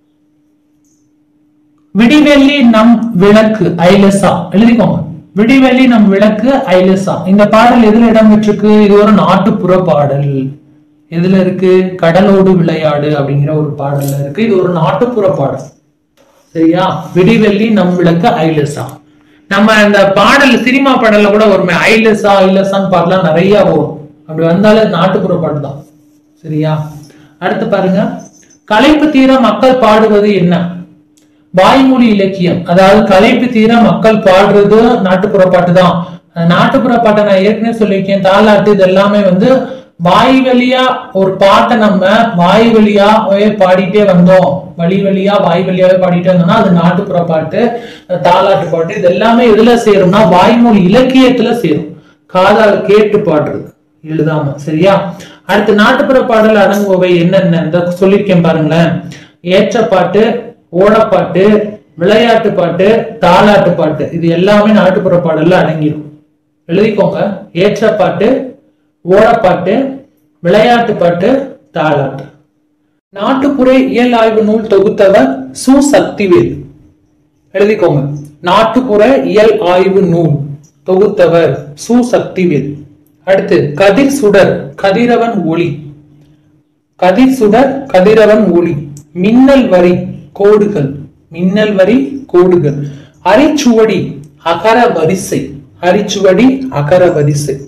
விடிவெள்ளி நம் விளக்கு ஐலசா எழுதிக்கோங்க விடிவெள்ளி நம் விளக்கு ஐலசா இந்த பாடல் எதுல இடம்பெற்றிருக்கு இது ஒரு நாட்டுப்புற பாடல் எதுல இருக்கு கடலோடு விளையாடு அப்படிங்கிற ஒரு பாடல்ல இருக்கு இது ஒரு நாட்டுப்புற பாடல் சரியா விடிவெள்ளி நம் விளக்கு ஐலசா நம்ம இந்த பாடல் சினிமா பாடல்ல கூட வருமே ஐலசா ஐலசான்னு பாடலாம் நிறைய வரும் அப்படி வந்தாலே நாட்டுப்புற பாட்டு தான் சரியா அடுத்து பாருங்க களைப்பு தீர மக்கள் பாடுவது என்ன வாய்மொழி இலக்கியம் அதாவது கலைப்பு தீர மக்கள் பாடுறது நாட்டுப்புற பாட்டு தான் அந்த நாட்டுப்புற பாட்டை நான் ஏற்கனவே சொல்லியிருக்கேன் தாலாட்டு இது எல்லாமே வந்து வாய் வழியா ஒரு பாட்டை நம்ம வாய் வழியாவே பாடிட்டே வந்தோம் வழி வழியா வாய் வழியாவே பாடிட்டே வந்தோம்னா அது நாட்டுப்புற பாட்டு தாலாட்டு பாட்டு இது எல்லாமே எதுல சேரும்னா வாய்மொழி இலக்கியத்துல சேரும் காதால கேட்டு பாடுறது எழுதாம சரியா அடுத்து நாட்டுப்புற பாடல் அடங்குபவை என்னென்ன இந்த சொல்லியிருக்கேன் பாருங்களேன் ஏற்றப்பாட்டு ஓடப்பாட்டு விளையாட்டு பாட்டு தாலாட்டு பாட்டு இது எல்லாமே நாட்டுப்புற பாடல்ல அடங்கிடும் எழுதிக்கோங்க ஏற்றப்பாட்டு ஓடப்பாட்டு விளையாட்டு பாட்டு தாலாட்டு நாட்டுப்புற இயல் ஆய்வு நூல் தொகுத்தவர் சு சக்திவேல் எழுதிக்கோங்க நாட்டுப்புற இயல் ஆய்வு நூல் தொகுத்தவர் சு சக்திவேல் அடுத்து கதிர் சுடர் கதிரவன் ஒளி கதிர் சுடர் கதிரவன் ஒளி மின்னல் வரி கோடுகள் மின்னல் வரி கோடுகள் அரிச்சுவடி அகர வரிசை அரிச்சுவடி அகர வரிசை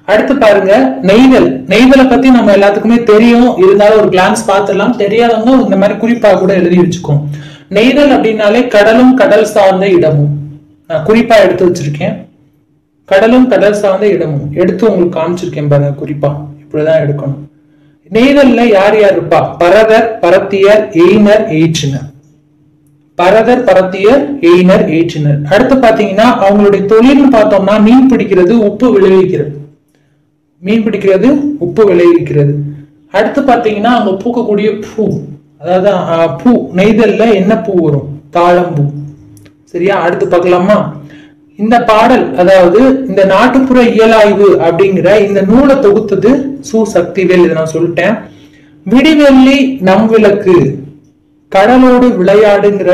அடுத்து பாருங்க நெய்தல் நெய்தலை பத்தி நம்ம எல்லாத்துக்குமே தெரியும் இருந்தாலும் ஒரு கிளான்ஸ் பார்த்துடலாம் தெரியாதவங்க இந்த மாதிரி குறிப்பா கூட எழுதி வச்சுக்கோம் நெய்தல் அப்படின்னாலே கடலும் கடல் சார்ந்த இடமும் நான் குறிப்பா எடுத்து வச்சிருக்கேன் கடலும் கடல் சார்ந்த இடமும் எடுத்து உங்களுக்கு காமிச்சிருக்கேன் பாருங்க குறிப்பா இப்படிதான் எடுக்கணும் நெய்தல்ல யார் யார் இருப்பா பரதர் பரத்தியர் எய்னர் எயிற்றினர் பரதர் பரத்தியர் எய்னர் ஏற்றினர் அடுத்து பாத்தீங்கன்னா அவங்களுடைய தொழில்னு பார்த்தோம்னா மீன் பிடிக்கிறது உப்பு விளைவிக்கிறது மீன் பிடிக்கிறது உப்பு விளைவிக்கிறது அடுத்து பாத்தீங்கன்னா அங்க பூக்கக்கூடிய பூ அதாவது அஹ், பூ நெய்தல்ல என்ன பூ வரும் தாழம்பூ சரியா அடுத்து பார்க்கலாமா இந்த பாடல் அதாவது இந்த நாட்டுப்புற இயலாய்வு அப்படிங்கிற இந்த நூலை தொகுத்தது சு சக்திவேல் இதை நான் சொல்லிட்டேன் விடிவெள்ளி நம் விளக்கு கடலோடு விளையாடுங்கிற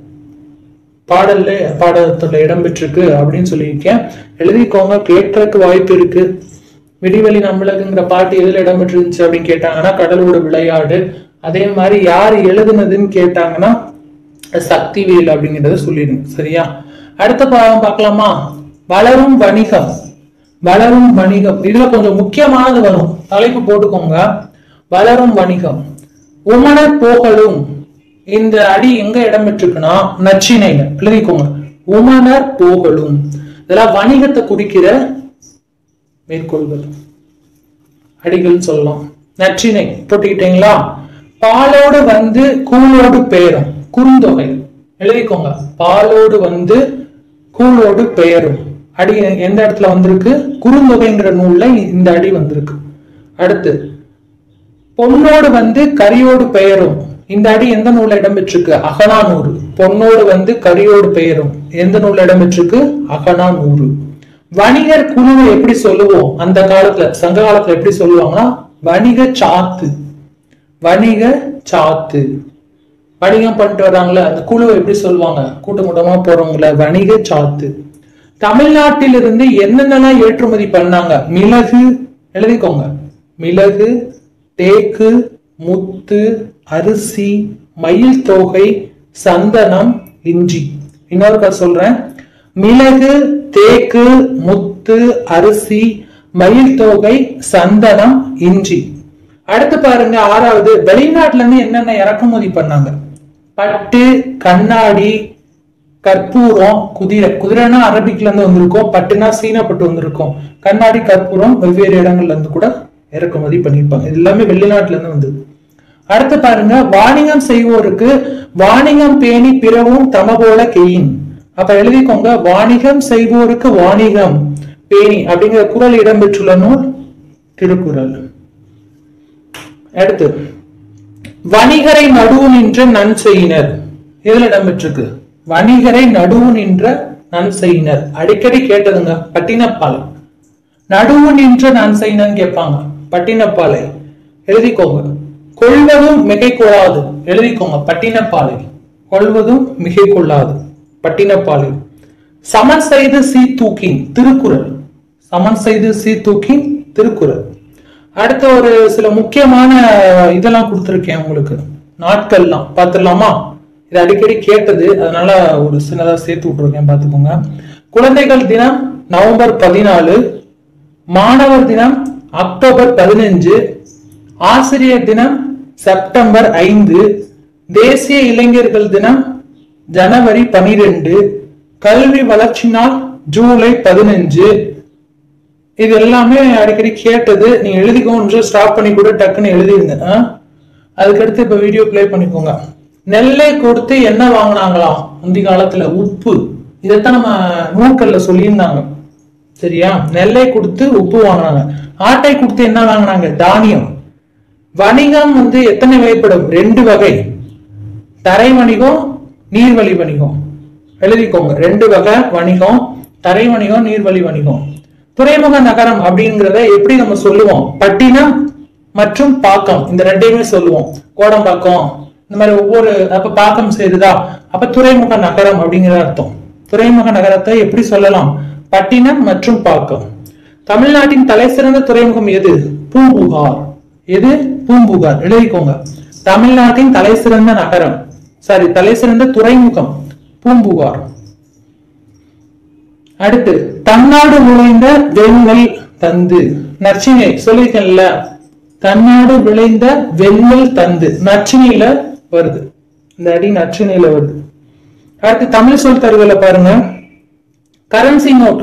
பாடல்ல பாடத்துல இடம்பெற்றிருக்கு அப்படின்னு சொல்லியிருக்கேன் எழுதிக்கோங்க கேட்கறதுக்கு வாய்ப்பு இருக்கு விடிவெளி நம்மளுக்குங்கிற பாட்டு எதுல இடம்பெற்றிருந்துச்சு அப்படின்னு கேட்டாங்கன்னா கடலோடு விளையாடு அதே மாதிரி யார் எழுதுனதுன்னு கேட்டாங்கன்னா சக்திவேல் அப்படிங்கறத சொல்லிடுங்க சரியா அடுத்த பாகம் பார்க்கலாமா வளரும் வணிகம் வளரும் வணிகம் இதுல கொஞ்சம் முக்கியமானது வரும் தலைப்பு போட்டுக்கோங்க வளரும் வணிகம் உமணர் போகலும் இந்த அடி எங்க இடம்பெற்றிருக்குன்னா நச்சினைங்க எழுதிக்கோங்க உமணர் போகலும் இதெல்லாம் வணிகத்தை குறிக்கிற மேற்கோள்கள் அடிகள் சொல்லலாம் நற்றினை போட்டுக்கிட்டீங்களா பாலோடு வந்து கூழோடு பெயரும் குறுந்தொகை எழுதிக்கோங்க பாலோடு வந்து கூழோடு பெயரும் அடி எந்த இடத்துல வந்திருக்கு குறுந்தொகைங்கிற நூல்ல இந்த அடி வந்திருக்கு அடுத்து பொன்னோடு வந்து கரியோடு பெயரும் இந்த அடி எந்த நூல்ல இடம்பெற்றிருக்கு அகனானூறு பொன்னோடு வந்து கரியோடு பெயரும் எந்த நூல்ல இடம்பெற்றிருக்கு அகனானூறு வணிகர் குழுவை எப்படி சொல்லுவோம் அந்த காலத்துல சங்க காலத்துல எப்படி சொல்லுவாங்கன்னா வணிக சாத்து வணிக சாத்து வணிகம் பண்ணிட்டு வர்றாங்களே அந்த குழுவை எப்படி சொல்லுவாங்க கூட்டம் கூட்டமா போறவங்கள வணிக சாத்து தமிழ்நாட்டிலிருந்து என்னென்னலாம் ஏற்றுமதி பண்ணாங்க மிளகு எழுதிக்கோங்க மிளகு தேக்கு முத்து அரிசி மயில் தோகை சந்தனம் இஞ்சி இன்னொருக்கா சொல்றேன் மிளகு தேக்கு முத்து அரிசி மயில் தோகை சந்தனம் இஞ்சி அடுத்து பாருங்க ஆறாவது வெளிநாட்டுல இருந்து என்னென்ன இறக்குமதி பண்ணாங்க பட்டு கண்ணாடி கற்பூரம் குதிரை குதிரைனா அரபிக்ல இருந்து வந்திருக்கும் பட்டுனா சீன பட்டு வந்திருக்கும் கண்ணாடி கற்பூரம் வெவ்வேறு இடங்கள்ல இருந்து கூட இறக்குமதி பண்ணியிருப்பாங்க இது எல்லாமே வெளிநாட்டுல இருந்து வந்தது அடுத்து பாருங்க வாணிகம் செய்வோருக்கு வாணிகம் பேணி பிறவும் தமபோல கெயின் அப்ப எழுதிக்கோங்க வாணிகம் செய்வோருக்கு வாணிகம் பேணி அப்படிங்கிற குரல் இடம்பெற்றுள்ள நூல் திருக்குறள் அடுத்து வணிகரை நடுவு நின்ற நன்செயினர் எதுல இடம்பெற்றிருக்கு வணிகரை நடுவு நின்ற நன்செயினர் அடிக்கடி கேட்டதுங்க பட்டினப்பாலை நடுவு நின்ற நன்செயினர் கேட்பாங்க பட்டினப்பாலை எழுதிக்கோங்க கொள்வதும் மிகை கொள்ளாது எழுதிக்கோங்க பட்டினப்பாலை கொள்வதும் மிகை கொள்ளாது பட்டினப்பாலை சமன் செய்து சீ தூக்கின் திருக்குறள் சமன் செய்து சீ தூக்கின் திருக்குறள் அடுத்த ஒரு சில முக்கியமான இதெல்லாம் கொடுத்துருக்கேன் உங்களுக்கு நாட்கள்லாம் பார்த்துடலாமா இது அடிக்கடி கேட்டது அதனால ஒரு சின்னதா சேர்த்து விட்டுருக்கேன் பார்த்துக்கோங்க குழந்தைகள் தினம் நவம்பர் பதினாலு மாணவர் தினம் அக்டோபர் பதினஞ்சு ஆசிரியர் தினம் செப்டம்பர் ஐந்து தேசிய இளைஞர்கள் தினம் ஜனவரி பனிரெண்டு கல்வி வளர்ச்சி நாள் ஜூலை பதினஞ்சு இது எல்லாமே அடிக்கடி கேட்டது நீங்க எழுதிக்கோன்னு ஸ்டாப் பண்ணி கூட டக்குன்னு எழுதிருங்க ஆ? அதுக்கடுத்து இப்ப வீடியோ ப்ளே பண்ணிக்கோங்க நெல்லை கொடுத்து என்ன வாங்கினாங்களாம் முந்தி காலத்துல உப்பு இதைத்தான் நம்ம நூல்கள்ல சொல்லியிருந்தாங்க சரியா நெல்லை கொடுத்து உப்பு வாங்கினாங்க ஆட்டை கொடுத்து என்ன வாங்கினாங்க தானியம் வணிகம் வந்து எத்தனை வகைப்படும் ரெண்டு வகை தரை வணிகம் நீர்வழி வணிகம் எழுதிக்கோங்க ரெண்டு வகை வணிகம் தரை வணிகம் நீர்வழி வணிகம் துறைமுக நகரம் அப்படிங்கிறத எப்படி நம்ம சொல்லுவோம் பட்டினம் மற்றும் பாக்கம் இந்த ரெண்டையுமே சொல்லுவோம் கோடம்பாக்கம் இந்த மாதிரி ஒவ்வொரு அப்ப பாக்கம் சேருதா அப்ப துறைமுக நகரம் அப்படிங்கிற அர்த்தம் துறைமுக நகரத்தை எப்படி சொல்லலாம் பட்டினம் மற்றும் பாக்கம் தமிழ்நாட்டின் தலை சிறந்த துறைமுகம் எது பூம்புகார் எது பூம்புகார் எழுதிக்கோங்க தமிழ்நாட்டின் தலை சிறந்த நகரம் சாரி தலை சிறந்த துறைமுகம் பூம்புகார் அடுத்து தன்னாடு நுழைந்த வெண்மை தந்து நச்சினை சொல்லியிருக்கேன்ல தன்னாடு விளைந்த வெள்ளல் தந்து நச்சினையில வருது இந்த அடி நச்சினையில வருது அடுத்து தமிழ் சொல் தருதல பாருங்க கரன்சி நோட்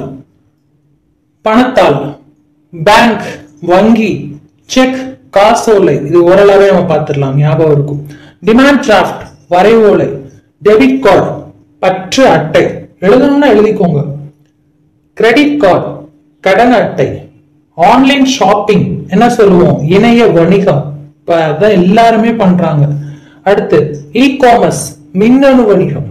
பணத்தாள் பேங்க் வங்கி செக் காசோலை இது ஓரளவே நம்ம பார்த்துடலாம் ஞாபகம் இருக்கும் டிமாண்ட் டிராஃப்ட் வரைவோலை டெபிட் கார்டு பற்று அட்டை எழுதணும்னா எழுதிக்கோங்க கிரெடிட் கார்டு கடன் அட்டை ஆன்லைன் ஷாப்பிங் என்ன சொல்லுவோம் இணைய வணிகம் இப்ப அதான் எல்லாருமே பண்றாங்க அடுத்து இ காமர்ஸ் மின்னணு வணிகம்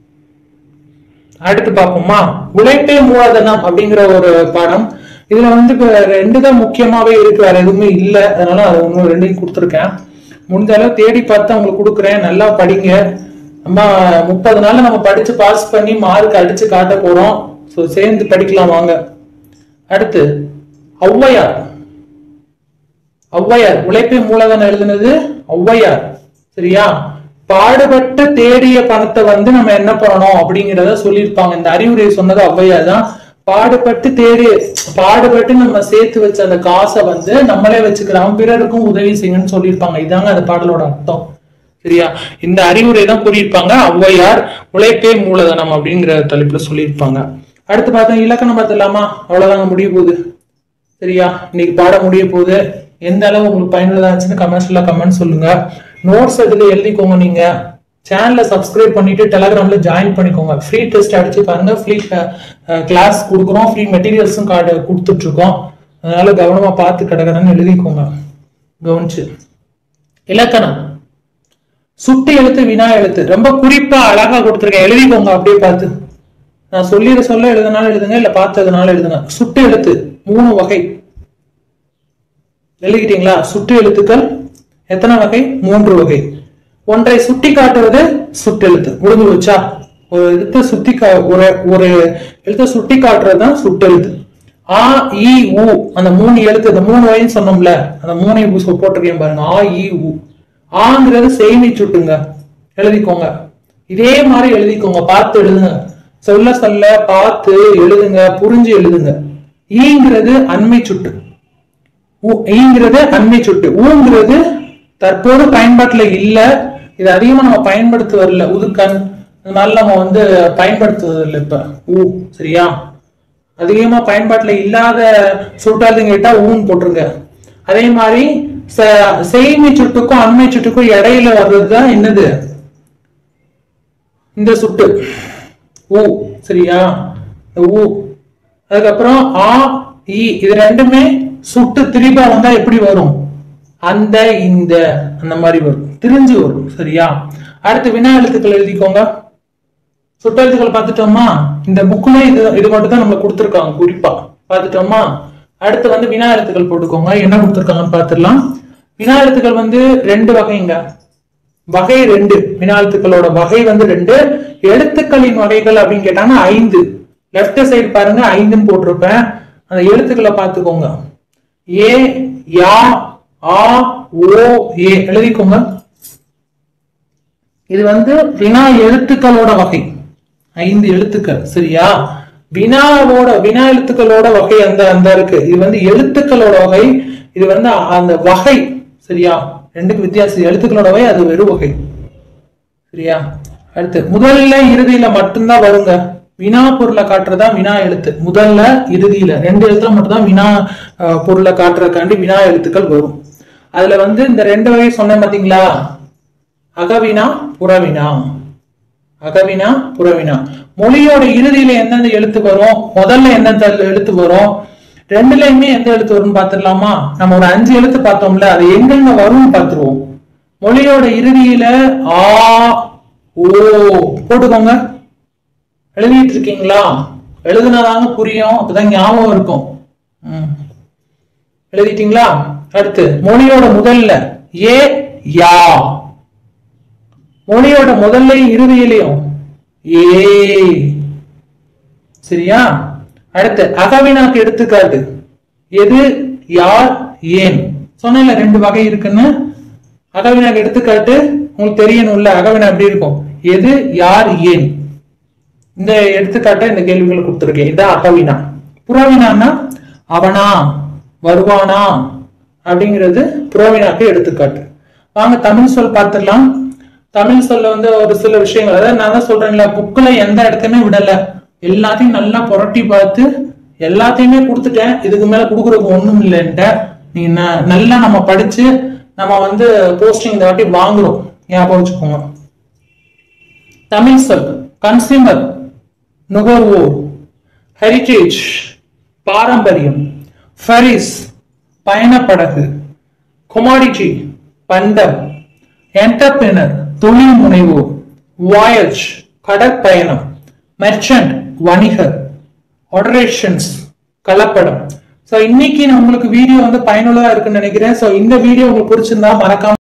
அடுத்து பார்ப்போமா உழைப்பே மூலதனம் அப்படிங்கிற ஒரு பாடம் இதுல வந்து இப்ப ரெண்டு தான் முக்கியமாவே இருக்கு வேற எதுவுமே இல்ல அதனால அது ஒன்னும் ரெண்டையும் கொடுத்துருக்கேன் முடிஞ்ச அளவு தேடி பார்த்து உங்களுக்கு கொடுக்குறேன் நல்லா படிங்க நம்ம முப்பது நாள்ல நம்ம படிச்சு பாஸ் பண்ணி மார்க் அடிச்சு காட்ட போறோம் ஸோ சேர்ந்து படிக்கலாம் வாங்க அடுத்து ஔவையார் ஔவையார் உழைப்பை மூலதனம் எழுதுனது ஔவையார் சரியா பாடுபட்டு தேடிய பணத்தை வந்து நம்ம என்ன பண்ணணும் அப்படிங்கிறத சொல்லியிருப்பாங்க இந்த அறிவுரை சொன்னது ஔவையார் தான் பாடுபட்டு தேடி பாடுபட்டு நம்ம சேர்த்து வச்ச அந்த காசை வந்து நம்மளே வச்சுக்கலாம் பிறருக்கும் உதவி செய்யுங்கன்னு சொல்லியிருப்பாங்க இதாங்க அந்த பாடலோட அர்த்தம் சரியா இந்த அறிவுரை தான் கூறியிருப்பாங்க ஔவையார் உழைப்பே மூலதனம் அப்படிங்கிற தலைப்புல சொல்லியிருப்பாங்க அடுத்து பார்த்தா இலக்கணம் பார்த்துலாமா அவ்வளவுதாங்க முடிய போகுது சரியா இன்னைக்கு பாடம் முடிய போகுது எந்த அளவு உங்களுக்கு பயனுள்ளதா இருந்துச்சுன்னு கமெண்ட்ஸ்ல கமெண்ட் சொல்லுங்க நோட்ஸ் எடுத்து எழுதிக்கோங்க நீங்க சேனலை சப்ஸ்கிரைப் பண்ணிட்டு டெலகிராம்ல ஜாயின் பண்ணிக்கோங்க ஃப்ரீ டெஸ்ட் அடிச்சு பாருங்க ஃப்ரீ கிளாஸ் கொடுக்குறோம் ஃப்ரீ மெட்டீரியல்ஸும் கார்டு கொடுத்துட்டு இருக்கோம் அதனால கவனமா பார்த்து கிடக்கிறன்னு எழுதிக்கோங்க கவனிச்சு இலக்கணம் சுட்டு எழுத்து வினா எழுத்து ரொம்ப குறிப்பா அழகா கொடுத்துருக்கேன் எழுதிக்கோங்க அப்படியே பார்த்து நான் சொல்லிட சொல்ல எழுதுனாலும் எழுதுங்க இல்ல பார்த்ததுனால எழுதுங்க சுட்டு எழுத்து மூணு வகை எழுதிக்கிட்டீங்களா சுட்டு எழுத்துக்கள் எத்தனை வகை மூன்று வகை ஒன்றை சுட்டி காட்டுவது சுட்டெழுத்து முடிஞ்சு வச்சா ஒரு எழுத்தை சுட்டி கா ஒரு ஒரு எழுத்தை சுட்டி காட்டுறது தான் சுட்டெழுத்து ஆ இ உ அந்த மூணு எழுத்து அந்த மூணு வகைன்னு சொன்னோம்ல அந்த மூணை போட்டிருக்கேன் பாருங்க ஆ இ உ ஆங்கிறது செய்தி சுட்டுங்க எழுதிக்கோங்க இதே மாதிரி எழுதிக்கோங்க பார்த்து எழுதுங்க சொல்ல சொல்ல பார்த்து எழுதுங்க புரிஞ்சு எழுதுங்க ஈங்கிறது அண்மை சுட்டு ஊ- ஈங்கிறது அண்மை சுட்டு ஊங்கிறது தற்போது பயன்பாட்டுல இல்ல இது அதிகமா நம்ம பயன்படுத்து வரல உதுக்கண் அதனால நம்ம வந்து பயன்படுத்துவது இல்லை இப்ப ஊ சரியா அதிகமா பயன்பாட்டுல இல்லாத சுட்டாதுங்க கேட்டா ஊன்னு போட்டுருங்க அதே மாதிரி ச- செய்மை சுட்டுக்கும் அண்மை சுட்டுக்கும் இடையில வர்றதுதான் என்னது இந்த சுட்டு ஊ சரியா இந்த ஊ அதுக்கப்புறம் ஆ இ இது ரெண்டுமே சுட்டு திரிபா வந்தா எப்படி வரும் அந்த இந்த அந்த மாதிரி வரும் திரிஞ்சு வரும் சரியா அடுத்து வினா எழுத்துக்கள் எழுதிக்கோங்க சுட்டெழுத்துக்கள் பார்த்துட்டோமா இந்த புக்ல இது இது மட்டும் தான் நம்மளுக்கு கொடுத்துருக்காங்க குறிப்பா பார்த்துட்டோமா அடுத்து வந்து வினா எழுத்துக்கள் போட்டுக்கோங்க என்ன கொடுத்துருக்காங்கன்னு பார்த்துடலாம் வினா எழுத்துக்கள் வந்து ரெண்டு வகைங்க வகை ரெண்டு வினா எழுத்துக்களோட வகை வந்து ரெண்டு எழுத்துக்களின் வகைகள் அப்படின்னு கேட்டாங்க ஐந்து லெஃப்ட் சைடு பாருங்க ஐந்துன்னு போட்டிருப்பேன் அந்த எழுத்துக்களை பார்த்துக்கோங்க ஏ யா ஆ ஓ ஏ எழுதிக்கோங்க இது வந்து வினா எழுத்துக்களோட வகை ஐந்து எழுத்துக்கள் சரியா வினாவோட வினா எழுத்துக்களோட வகை அந்த அந்த இருக்கு இது வந்து எழுத்துக்களோட வகை இது வந்து அந்த வகை சரியா ரெண்டுக்கு வித்தியாசம் எழுத்துக்களோட வகை அது வெறும் வகை சரியா அடுத்து முதல்ல இறுதியில மட்டும்தான் வருங்க வினா பொருளை காட்டுறதா வினா எழுத்து முதல்ல இறுதியில ரெண்டு எழுத்துல மட்டும்தான் வினா அஹ், பொருளை காட்டுறதுக்காண்டி வினா எழுத்துக்கள் வரும் அதுல வந்து இந்த ரெண்டு வகை சொன்னேன் பாத்தீங்களா அகவினா புறவினா அகவினா புறவினா மொழியோட இறுதியில எந்தெந்த எழுத்து வரும் முதல்ல எந்தெந்த எழுத்து வரும் ரெண்டுலயுமே எந்த எழுத்து வரும்னு பாத்துடலாமா நம்ம ஒரு அஞ்சு எழுத்து பார்த்தோம்ல அது எங்கெங்க வரும்னு பாத்துருவோம் மொழியோட இறுதியில ஆ ஓ போட்டுக்கோங்க எழுதிட்டு இருக்கீங்களா எழுதுனாதாங்க புரியும் அப்பதான் ஞாபகம் இருக்கும் ம். எழுதிட்டீங்களா அடுத்து மொழியோட முதல்ல ஏ யா மொழியோட முதல்லையும் இறுதியிலையும் ஏ சரியா அடுத்து அகவினாக்கு எடுத்துக்காட்டு எது யார் ஏன் சொன்னேன்ல ரெண்டு வகை இருக்குன்னு அகவினாக்கு எடுத்துக்காட்டு உங்களுக்கு தெரியணும்ல அகவினா எப்படி இருக்கும் எது யார் ஏன் இந்த எடுத்துக்காட்டை இந்த கேள்விகளை கொடுத்துருக்கேன் இதான் அகவினா புறவினான்னா அவனா வருவானா அப்படிங்கிறது புரோவினாக்கு எடுத்துக்காட்டு வாங்க தமிழ் சொல் பார்த்துடலாம் தமிழ் சொல்ல வந்து ஒரு சில விஷயங்கள் அதாவது நான் தான் சொல்றேன்ல புக்ல எந்த இடத்தையுமே விடல எல்லாத்தையும் நல்லா புரட்டி பார்த்து எல்லாத்தையுமே கொடுத்துட்டேன் இதுக்கு மேல கொடுக்குறதுக்கு ஒண்ணும் இல்லைன்ட்ட நீ ந- நல்லா நம்ம படிச்சு நம்ம வந்து போஸ்டிங் இந்த வாட்டி வாங்குறோம் ஞாபகம் வச்சுக்கோங்க தமிழ் சொல் கன்சியூமர் நுகர்வோர் ஹெரிட்டேஜ் பாரம்பரியம் ஃபரிஸ் பயணப்படகு கொமாடிட்டி பண்டம் என்டர்பிரினர் தொழில் முனைவோர் வாயஜ் கடற்பயணம் மெர்ச்சன்ட் வணிகர் ஆடரேஷன்ஸ் கலப்படம் ஸோ இன்னைக்கு நான் உங்களுக்கு வீடியோ வந்து பயனுள்ளதா இருக்குன்னு நினைக்கிறேன் ஸோ இந்த வீடியோ உங்களுக்கு பிடிச்சிருந்தா மறக்காம